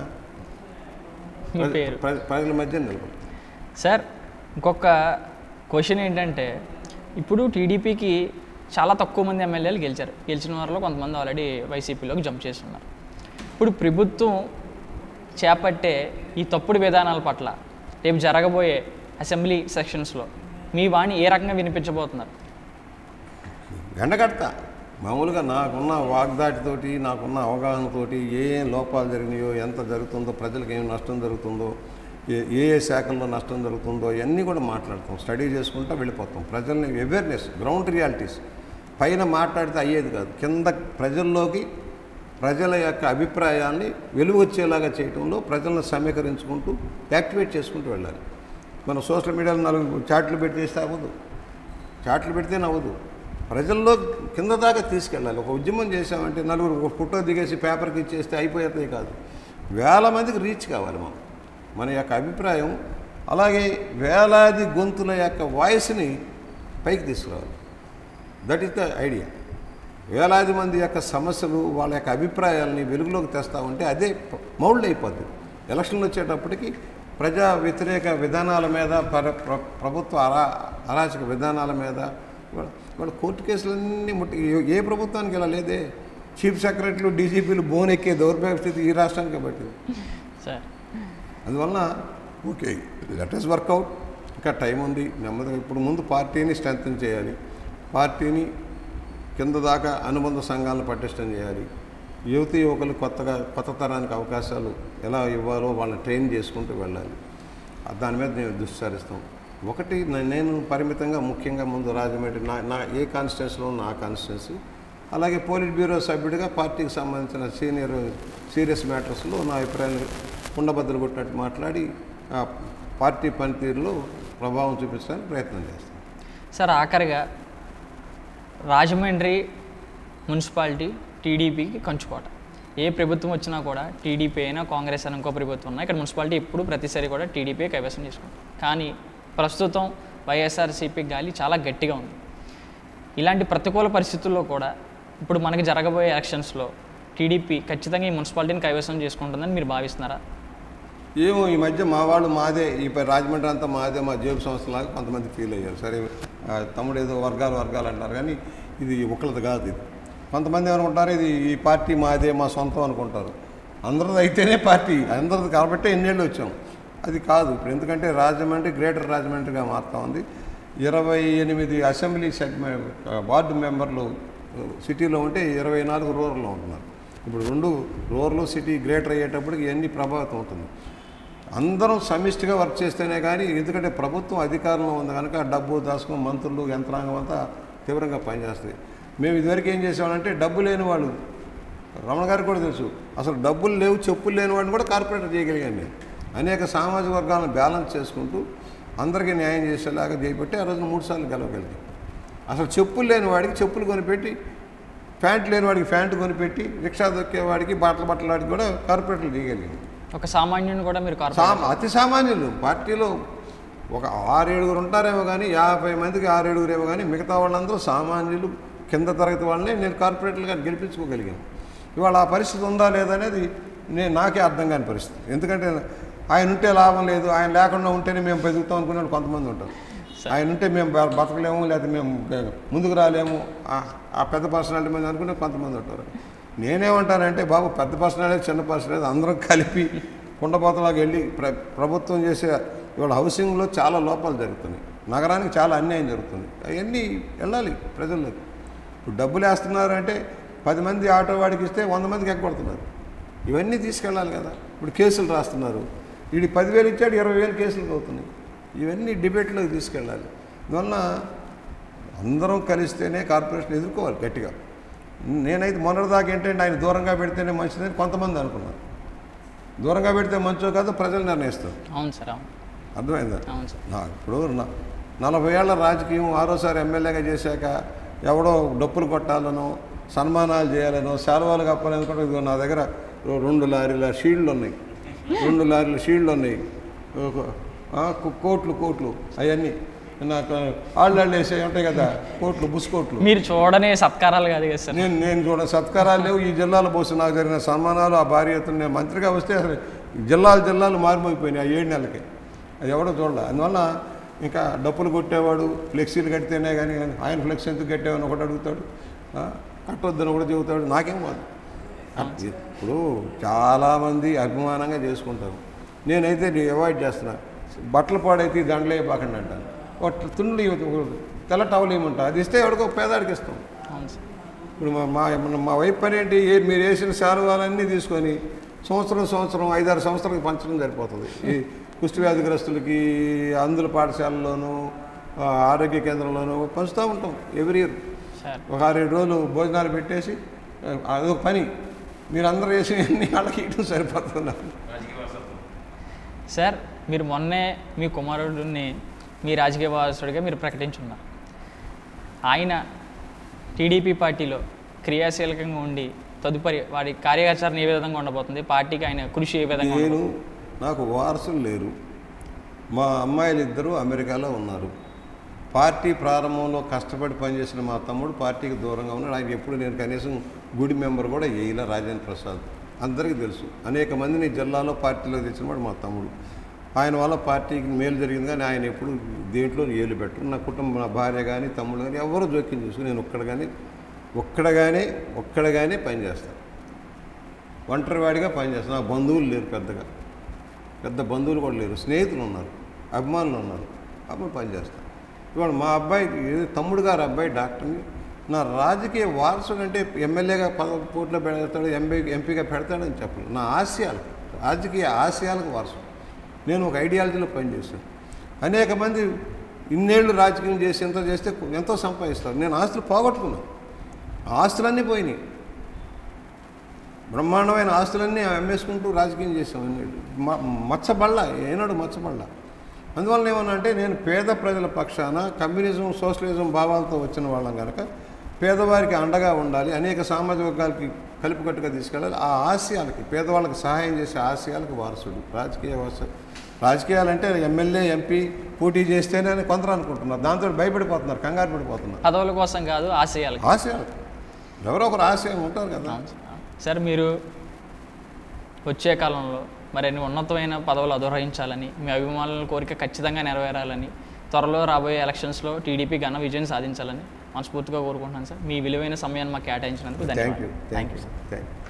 మీ ప్రజ- పేరు ప్రజ- ప్రజల మధ్య నిలబడి సార్ ఇంకొక క్వశ్చన్ ఏంటంటే ఇప్పుడు టీడీపీకి చాలా తక్కువ మంది ఎమ్మెల్యేలు గెలిచారు గెలిచిన వారిలో కొంతమంది ఆల్రెడీ వైసీపీలోకి జంప్ చేస్తున్నారు ఇప్పుడు ప్రభుత్వం చేపట్టే ఈ తప్పుడు విధానాల పట్ల రేపు జరగబోయే అసెంబ్లీ సెక్షన్స్లో మీ వాణి ఏ రకంగా వినిపించబోతున్నారు ఎండగడతా మామూలుగా నాకున్న వాగ్దాటితోటి నాకున్న అవగాహనతోటి ఏ ఏ లోపాలు జరిగినాయో ఎంత జరుగుతుందో ప్రజలకు ఏం నష్టం జరుగుతుందో ఏ ఏ ఏ శాఖల్లో నష్టం జరుగుతుందో ఇవన్నీ కూడా మాట్లాడతాం స్టడీ చేసుకుంటూ వెళ్ళిపోతాం ప్రజల్ని అవేర్నెస్ గ్రౌండ్ రియాలిటీస్ పైన మాట్లాడితే అయ్యేది కాదు కింద ప్రజల్లోకి ప్రజల యొక్క అభిప్రాయాన్ని వెలుగు వచ్చేలాగా చేయడంలో ప్రజలను సమీకరించుకుంటూ యాక్టివేట్ చేసుకుంటూ వెళ్ళాలి మనం సోషల్ మీడియాలో నాలుగు చాట్లు పెట్టి చేస్తే అవ్వదు చాట్లు పెడితే నవ్వదు ప్రజల్లో కింద దాకా తీసుకెళ్ళాలి ఒక ఉద్యమం చేసామంటే నలుగురు ఒక ఫోటో దిగేసి పేపర్కి ఇచ్చేస్తే అయిపోయేది కాదు వేల మందికి రీచ్ కావాలి మనం మన యొక్క అభిప్రాయం అలాగే వేలాది గొంతుల యొక్క వాయిస్ని పైకి తీసుకురావాలి దట్ ఈస్ ద ఐడియా వేలాది మంది యొక్క సమస్యలు వాళ్ళ యొక్క అభిప్రాయాలని వెలుగులోకి తెస్తా ఉంటే అదే మౌల్డ్ అయిపోద్ది ఎలక్షన్లు వచ్చేటప్పటికి ప్రజా వ్యతిరేక విధానాల మీద ప్ర ప్ర- ప్రభుత్వ అరా అరాచక విధానాల మీద వాళ్ళ వాళ్ళ కోర్టు కేసులన్నీ ముట్టి ఏ- ఏ ప్రభుత్వానికి ఇలా లేదే చీఫ్ సెక్రటరీలు డీజీపీలు బోన్ ఎక్కే దౌర్భాగ్య స్థితి ఈ రాష్ట్రానికి పట్టింది సార్ అందువలన ఓకే లెటర్స్ వర్కౌట్ ఇంకా టైం ఉంది నెమ్మదిగా ఇప్పుడు ముందు పార్టీని స్ట్రెంగ్తన్ చేయాలి పార్టీని కింద దాకా అనుబంధ సంఘాలను పటిష్టం చేయాలి యువతి యువకులు కొత్తగా కొత్త తరానికి అవకాశాలు ఎలా ఇవ్వాలో వాళ్ళని ట్రైన్ చేసుకుంటూ వెళ్ళాలి ఆ దాని మీద నేను దృష్టి సారిస్తాం ఒకటి నే- నేను పరిమితంగా ముఖ్యంగా ముందు రాజమండ్రి నా నా ఏ కాన్స్టిట్యున్సీలో నా కాన్స్టిట్యున్సీ అలాగే పోలిట్ బ్యూరో సభ్యుడిగా పార్టీకి సంబంధించిన సీనియర్ సీరియస్ మ్యాటర్స్లో నా అభిప్రాయాన్ని కుండబద్దలు కొట్టినట్టు మాట్లాడి ఆ పార్టీ పనితీరులో ప్రభావం చూపించడానికి ప్రయత్నం చేస్తాను సార్ ఆఖరిగా రాజమండ్రి మున్సిపాలిటీ టీడీపీకి కంచుకోట ఏ ప్రభుత్వం వచ్చినా కూడా టీడీపీ అయినా కాంగ్రెస్ అయినా ఇంకో ప్రభుత్వం ఉన్నా ఇక్కడ మున్సిపాలిటీ ఎప్పుడు ప్రతిసారి కూడా టీడీపీ కైవసం చేసుకుంటాం కానీ ప్రస్తుతం వైఎస్ఆర్సీపీ గాలి చాలా గట్టిగా ఉంది ఇలాంటి ప్రతికూల పరిస్థితుల్లో కూడా ఇప్పుడు మనకి జరగబోయే ఎలక్షన్స్లో టీడీపీ ఖచ్చితంగా ఈ మున్సిపాలిటీని కైవసం చేసుకుంటుందని మీరు భావిస్తున్నారా ఏమో ఈ మధ్య మా వాళ్ళు మాదే ఈ ప- రాజమండ్రి అంతా మాదే మా జేబు సంస్థలాగా కొంతమంది ఫీల్ అయ్యారు సరే ఆ, తమ్ముడు ఏదో వర్గాలు వర్గాలు అంటారు కానీ ఇది ఒకళ్ళది కాదు ఇది కొంతమంది ఏమనుకుంటారు ఇది ఈ పార్టీ మాదే మా సొంతం అనుకుంటారు అందరిది అయితేనే పార్టీ అందరిది కాబట్టే ఎన్నేళ్ళు వచ్చాం అది కాదు ఇప్పుడు ఎందుకంటే రాజమండ్రి గ్రేటర్ రాజమండ్రిగా మారుతా ఉంది ఇరవై ఎనిమిది అసెంబ్లీ సెగ్మెంట్ వార్డు మెంబర్లు సిటీలో ఉంటే ఇరవై నాలుగు రూరల్లో ఉంటున్నారు ఇప్పుడు రెండు రూరల్ సిటీ గ్రేటర్ అయ్యేటప్పటికి ఇవన్నీ ప్రభావితం అవుతుంది అందరం సమిష్టిగా వర్క్ చేస్తేనే కానీ ఎందుకంటే ప్రభుత్వం అధికారంలో ఉంది కనుక డబ్బు దాసుకుని మంత్రులు యంత్రాంగం అంతా తీవ్రంగా పనిచేస్తుంది మేము ఇదివరకు ఏం చేసామంటే డబ్బు లేని వాళ్ళు రమణ గారికి కూడా తెలుసు అసలు డబ్బులు లేవు చెప్పులు లేని వాడిని కూడా కార్పొరేటర్ చేయగలిగాను నేను అనేక సామాజిక వర్గాలను బ్యాలెన్స్ చేసుకుంటూ అందరికీ న్యాయం చేసేలాగా చేయబట్టి ఆ రోజున మూడు సార్లు గెలవగలిగాం అసలు చెప్పులు లేని వాడికి చెప్పులు కొనిపెట్టి ప్యాంట్ లేని వాడికి ప్యాంటు కొనిపెట్టి రిక్షా దొక్కేవాడికి బట్టలు బట్టల వాడికి కూడా కార్పొరేటర్లు చేయగలిగాం ఒక సామాన్యుని కూడా మీరు సా కార్పొరేట్ అతి సామాన్యులు పార్టీలో ఒక ఆరేడుగురు ఉంటారేమో కానీ యాభై మందికి ఆరేడుగురేమో కానీ మిగతా వాళ్ళందరూ సామాన్యులు కింద తరగతి వాళ్ళని నేను కార్పొరేటర్లుగా గెలిపించుకోగలిగాను ఇవాళ ఆ పరిస్థితి ఉందా లేదా అనేది నేను నాకే అర్థం కాని పరిస్థితి ఎందుకంటే ఆయన ఉంటే లాభం లేదు ఆయన లేకుండా ఉంటేనే మేము బతుకుతాం అనుకునే వాళ్ళు కొంతమంది ఉంటారు ఆయన ఉంటే మేము బ- బతకలేము లేకపోతే మేము గ- ముందుకు రాలేము ఆ- ఆ పెద్ద పర్సనాలిటీ మీద అనుకునే కొంతమంది ఉంటారు నేనేమంటానంటే బాబు పెద్ద పర్సనాలిటీ చిన్న పర్సనాలిటీ అందరం కలిపి కుండపోతలాగా వెళ్ళి ప్ర ప్రభుత్వం చేసే ఇవాళ హౌసింగ్లో చాలా లోపాలు జరుగుతున్నాయి నగరానికి చాలా అన్యాయం జరుగుతుంది అవన్నీ వెళ్ళాలి ప్రజల్లోకి ఇప్పుడు డబ్బులు వేస్తున్నారు అంటే పది మంది ఆటో వాడికి ఇస్తే వంద మందికి ఎగ్గొడుతున్నారు ఇవన్నీ తీసుకెళ్ళాలి కదా ఇప్పుడు కేసులు రాస్తున్నారు వీడి పదివేలు ఇచ్చాడు ఇరవై వేలు కేసులకు అవుతున్నాయి ఇవన్నీ డిబేట్లోకి తీసుకెళ్ళాలి అందువలన అందరం కలిస్తేనే కార్పొరేషన్ ఎదుర్కోవాలి గట్టిగా నేనైతే మొన్నటిదాకా ఏంటంటే ఆయన దూరంగా పెడితేనే మంచిదని కొంతమంది అనుకున్నారు దూరంగా పెడితే మంచో కాదు ప్రజలు నిర్ణయిస్తారు అవును సార్ అవును అర్థమైందా అవును సార్ నా ఇప్పుడు నా- నలభై ఏళ్ల రాజకీయం ఆరోసారి ఎమ్మెల్యేగా చేశాక ఎవడో డప్పులు కొట్టాలనో సన్మానాలు చేయాలనో శాలువాలు కప్పాలని కూడా ఇదిగో నా దగ్గర రెండు లారీల షీల్డ్లు ఉన్నాయి రెండు లారీల షీల్డ్లు ఉన్నాయి ఒక- ఆ, కో- కోట్లు కోట్లు అవన్నీ నాకు ఆళ్ళు వాళ్ళు వేసే ఉంటాయి కదా కోట్లు బుస్ కోట్లు మీరు చూడని సత్కారాలు కాదు కదా సార్ నేను నేను చూడ సత్కారాలు లేవు ఈ జిల్లాలో పోసి నాకు జరిగిన సన్మానాలు ఆ భార్య ఎత్తున నేను మంత్రిగా వస్తే అసలు జిల్లాలు జిల్లాలు మారిపోయిపోయినాయి ఆ ఏడు నెలలకి అది ఎవడో చూడలే అందువల్ల ఇంకా డప్పులు కొట్టేవాడు ఫ్లెక్సీలు కడితేనే కానీ ఆయన ఫ్లెక్స్ ఎందుకు కట్టేవని ఒకటి అడుగుతాడు ఆ, కట్టొద్దని ఒకటి చెబుతాడు నాకేం కాదు ఇప్పుడు చాలామంది అభిమానంగా చేసుకుంటారు నేనైతే అవాయిడ్ చేస్తున్నా బట్టలు పాడైతే ఈ దండలు వేయబాకండి అంటాను ఒక తుండ్లు ఇవ్వ- తెల్ల టవల్ ఇవ్వమంటా అది ఇస్తే ఎవడికో పేదాడికి ఇస్తాం అవును సార్ ఇప్పుడు మా మా మా వైపు పని ఏంటి ఏ మీరు వేసిన శాలువాలన్నీ తీసుకొని సంవత్సరం సంవత్సరం ఐదారు సంవత్సరాలకు పంచడం సరిపోతుంది ఈ కుష్టి వ్యాధిగ్రస్తులకి అందుల పాఠశాలలోనూ ఆ, ఆరోగ్య కేంద్రంలోనూ పంచుతూ ఉంటాం ఎవ్రీ ఇయర్ సార్ ఒక ఆరేడు రోజులు భోజనాలు పెట్టేసి ఆ, అదొక పని మీరు అందరూ వేసి అన్ని వాళ్ళకి ఇవ్వడం సరిపోతుంది నాకు. రాజకీయ వారసత్వం సార్ మీరు మొన్నే మీ కుమారుడిని మీ రాజకీయ వారసుడిగా మీరు ప్రకటించున్నారు ఆయన టీడీపీ పార్టీలో క్రియాశీలకంగా ఉండి తదుపరి వారి కార్యాచరణ ఏ విధంగా ఉండబోతుంది పార్టీకి ఆయన కృషి ఏ విధంగా నేను ఉండబోతుంది? నాకు వారసులు లేరు మా అమ్మాయిలు ఇద్దరు అమెరికాలో ఉన్నారు పార్టీ ప్రారంభంలో కష్టపడి పనిచేసిన మా తమ్ముడు పార్టీకి దూరంగా ఉన్నాడు ఆయన ఎప్పుడు నేను కనీసం గుడి మెంబర్ కూడా వేయలే రాజేంద్ర ప్రసాద్ అందరికీ తెలుసు అనేక మందిని జిల్లాలో పార్టీలో తెచ్చిన వాడు మా తమ్ముడు ఆయన వల్ల పార్టీకి మేలు జరిగింది కానీ ఆయన ఎప్పుడు దేంట్లో ఏలు పెట్టరు నా కుటుంబం నా భార్య కానీ తమ్ముడు కానీ ఎవరు జోక్యం చేసుకుని నేను ఒక్కడ కానీ ఒక్కడగానే ఒక్కడగానే పనిచేస్తాను ఒంటరివాడిగా పనిచేస్తాను నా బంధువులు లేరు పెద్దగా పెద్ద బంధువులు కూడా లేరు స్నేహితులు ఉన్నారు అభిమానులు ఉన్నారు అప్పుడు పనిచేస్తాను ఇవాళ మా అబ్బాయి ఏదో తమ్ముడు గారు అబ్బాయి డాక్టర్ని నా రాజకీయ వారసుడు అంటే ఎమ్మెల్యేగా పద పోటీలో పెడతాడు ఎంపీ ఎంపీగా పెడతాడని చెప్పను నా ఆశయాలకు రాజకీయ ఆశయాలకు వారసుడు నేను ఒక ఐడియాలజీలో పనిచేశాను అనేక మంది ఇన్నేళ్ళు రాజకీయం చేసి ఎంతో చేస్తే ఎంతో సంపాదిస్తారు నేను ఆస్తులు పోగొట్టుకున్నాను ఆ ఆస్తులన్నీ పోయినాయి బ్రహ్మాండమైన ఆస్తులన్నీ అమ్మేసుకుంటూ రాజకీయం చేసాం ఎన్నేళ్ళు. మ- మచ్చబళ్ళ ఏనాడు మచ్చబళ్ళ అందువల్ల ఏమన్నా అంటే నేను పేద ప్రజల పక్షాన కమ్యూనిజం సోషలిజం భావాలతో వచ్చిన వాళ్ళం కనుక పేదవారికి అండగా ఉండాలి అనేక సామాజిక వర్గాలకి కలిపికట్టుగా తీసుకెళ్ళాలి ఆ ఆశయాలకి పేదవాళ్ళకి సహాయం చేసే ఆశయాలకు వారసుడు రాజకీయ వారసుడు రాజకీయాలంటే ఎమ్మెల్యే ఎంపీ పోటీ చేస్తేనే అని కొందరు అనుకుంటున్నారు దాంతో భయపడిపోతున్నారు కంగారు పడిపోతున్నారు పదవుల కోసం కాదు ఆశయాలు ఆశయాలు ఎవరో ఒకరు ఆశయం ఉంటారు కదా సార్ మీరు వచ్చే కాలంలో మరిన్ని ఉన్నతమైన పదవులు అధిరోహించాలని మీ అభిమానుల కోరిక ఖచ్చితంగా నెరవేరాలని త్వరలో రాబోయే ఎలక్షన్స్లో టీడీపీ ఘన విజయం సాధించాలని మనస్ఫూర్తిగా కోరుకుంటున్నాను సార్ మీ విలువైన సమయాన్ని మాకు కేటాయించినందుకు థ్యాంక్ ధన్యవాదాలు you thank you thank you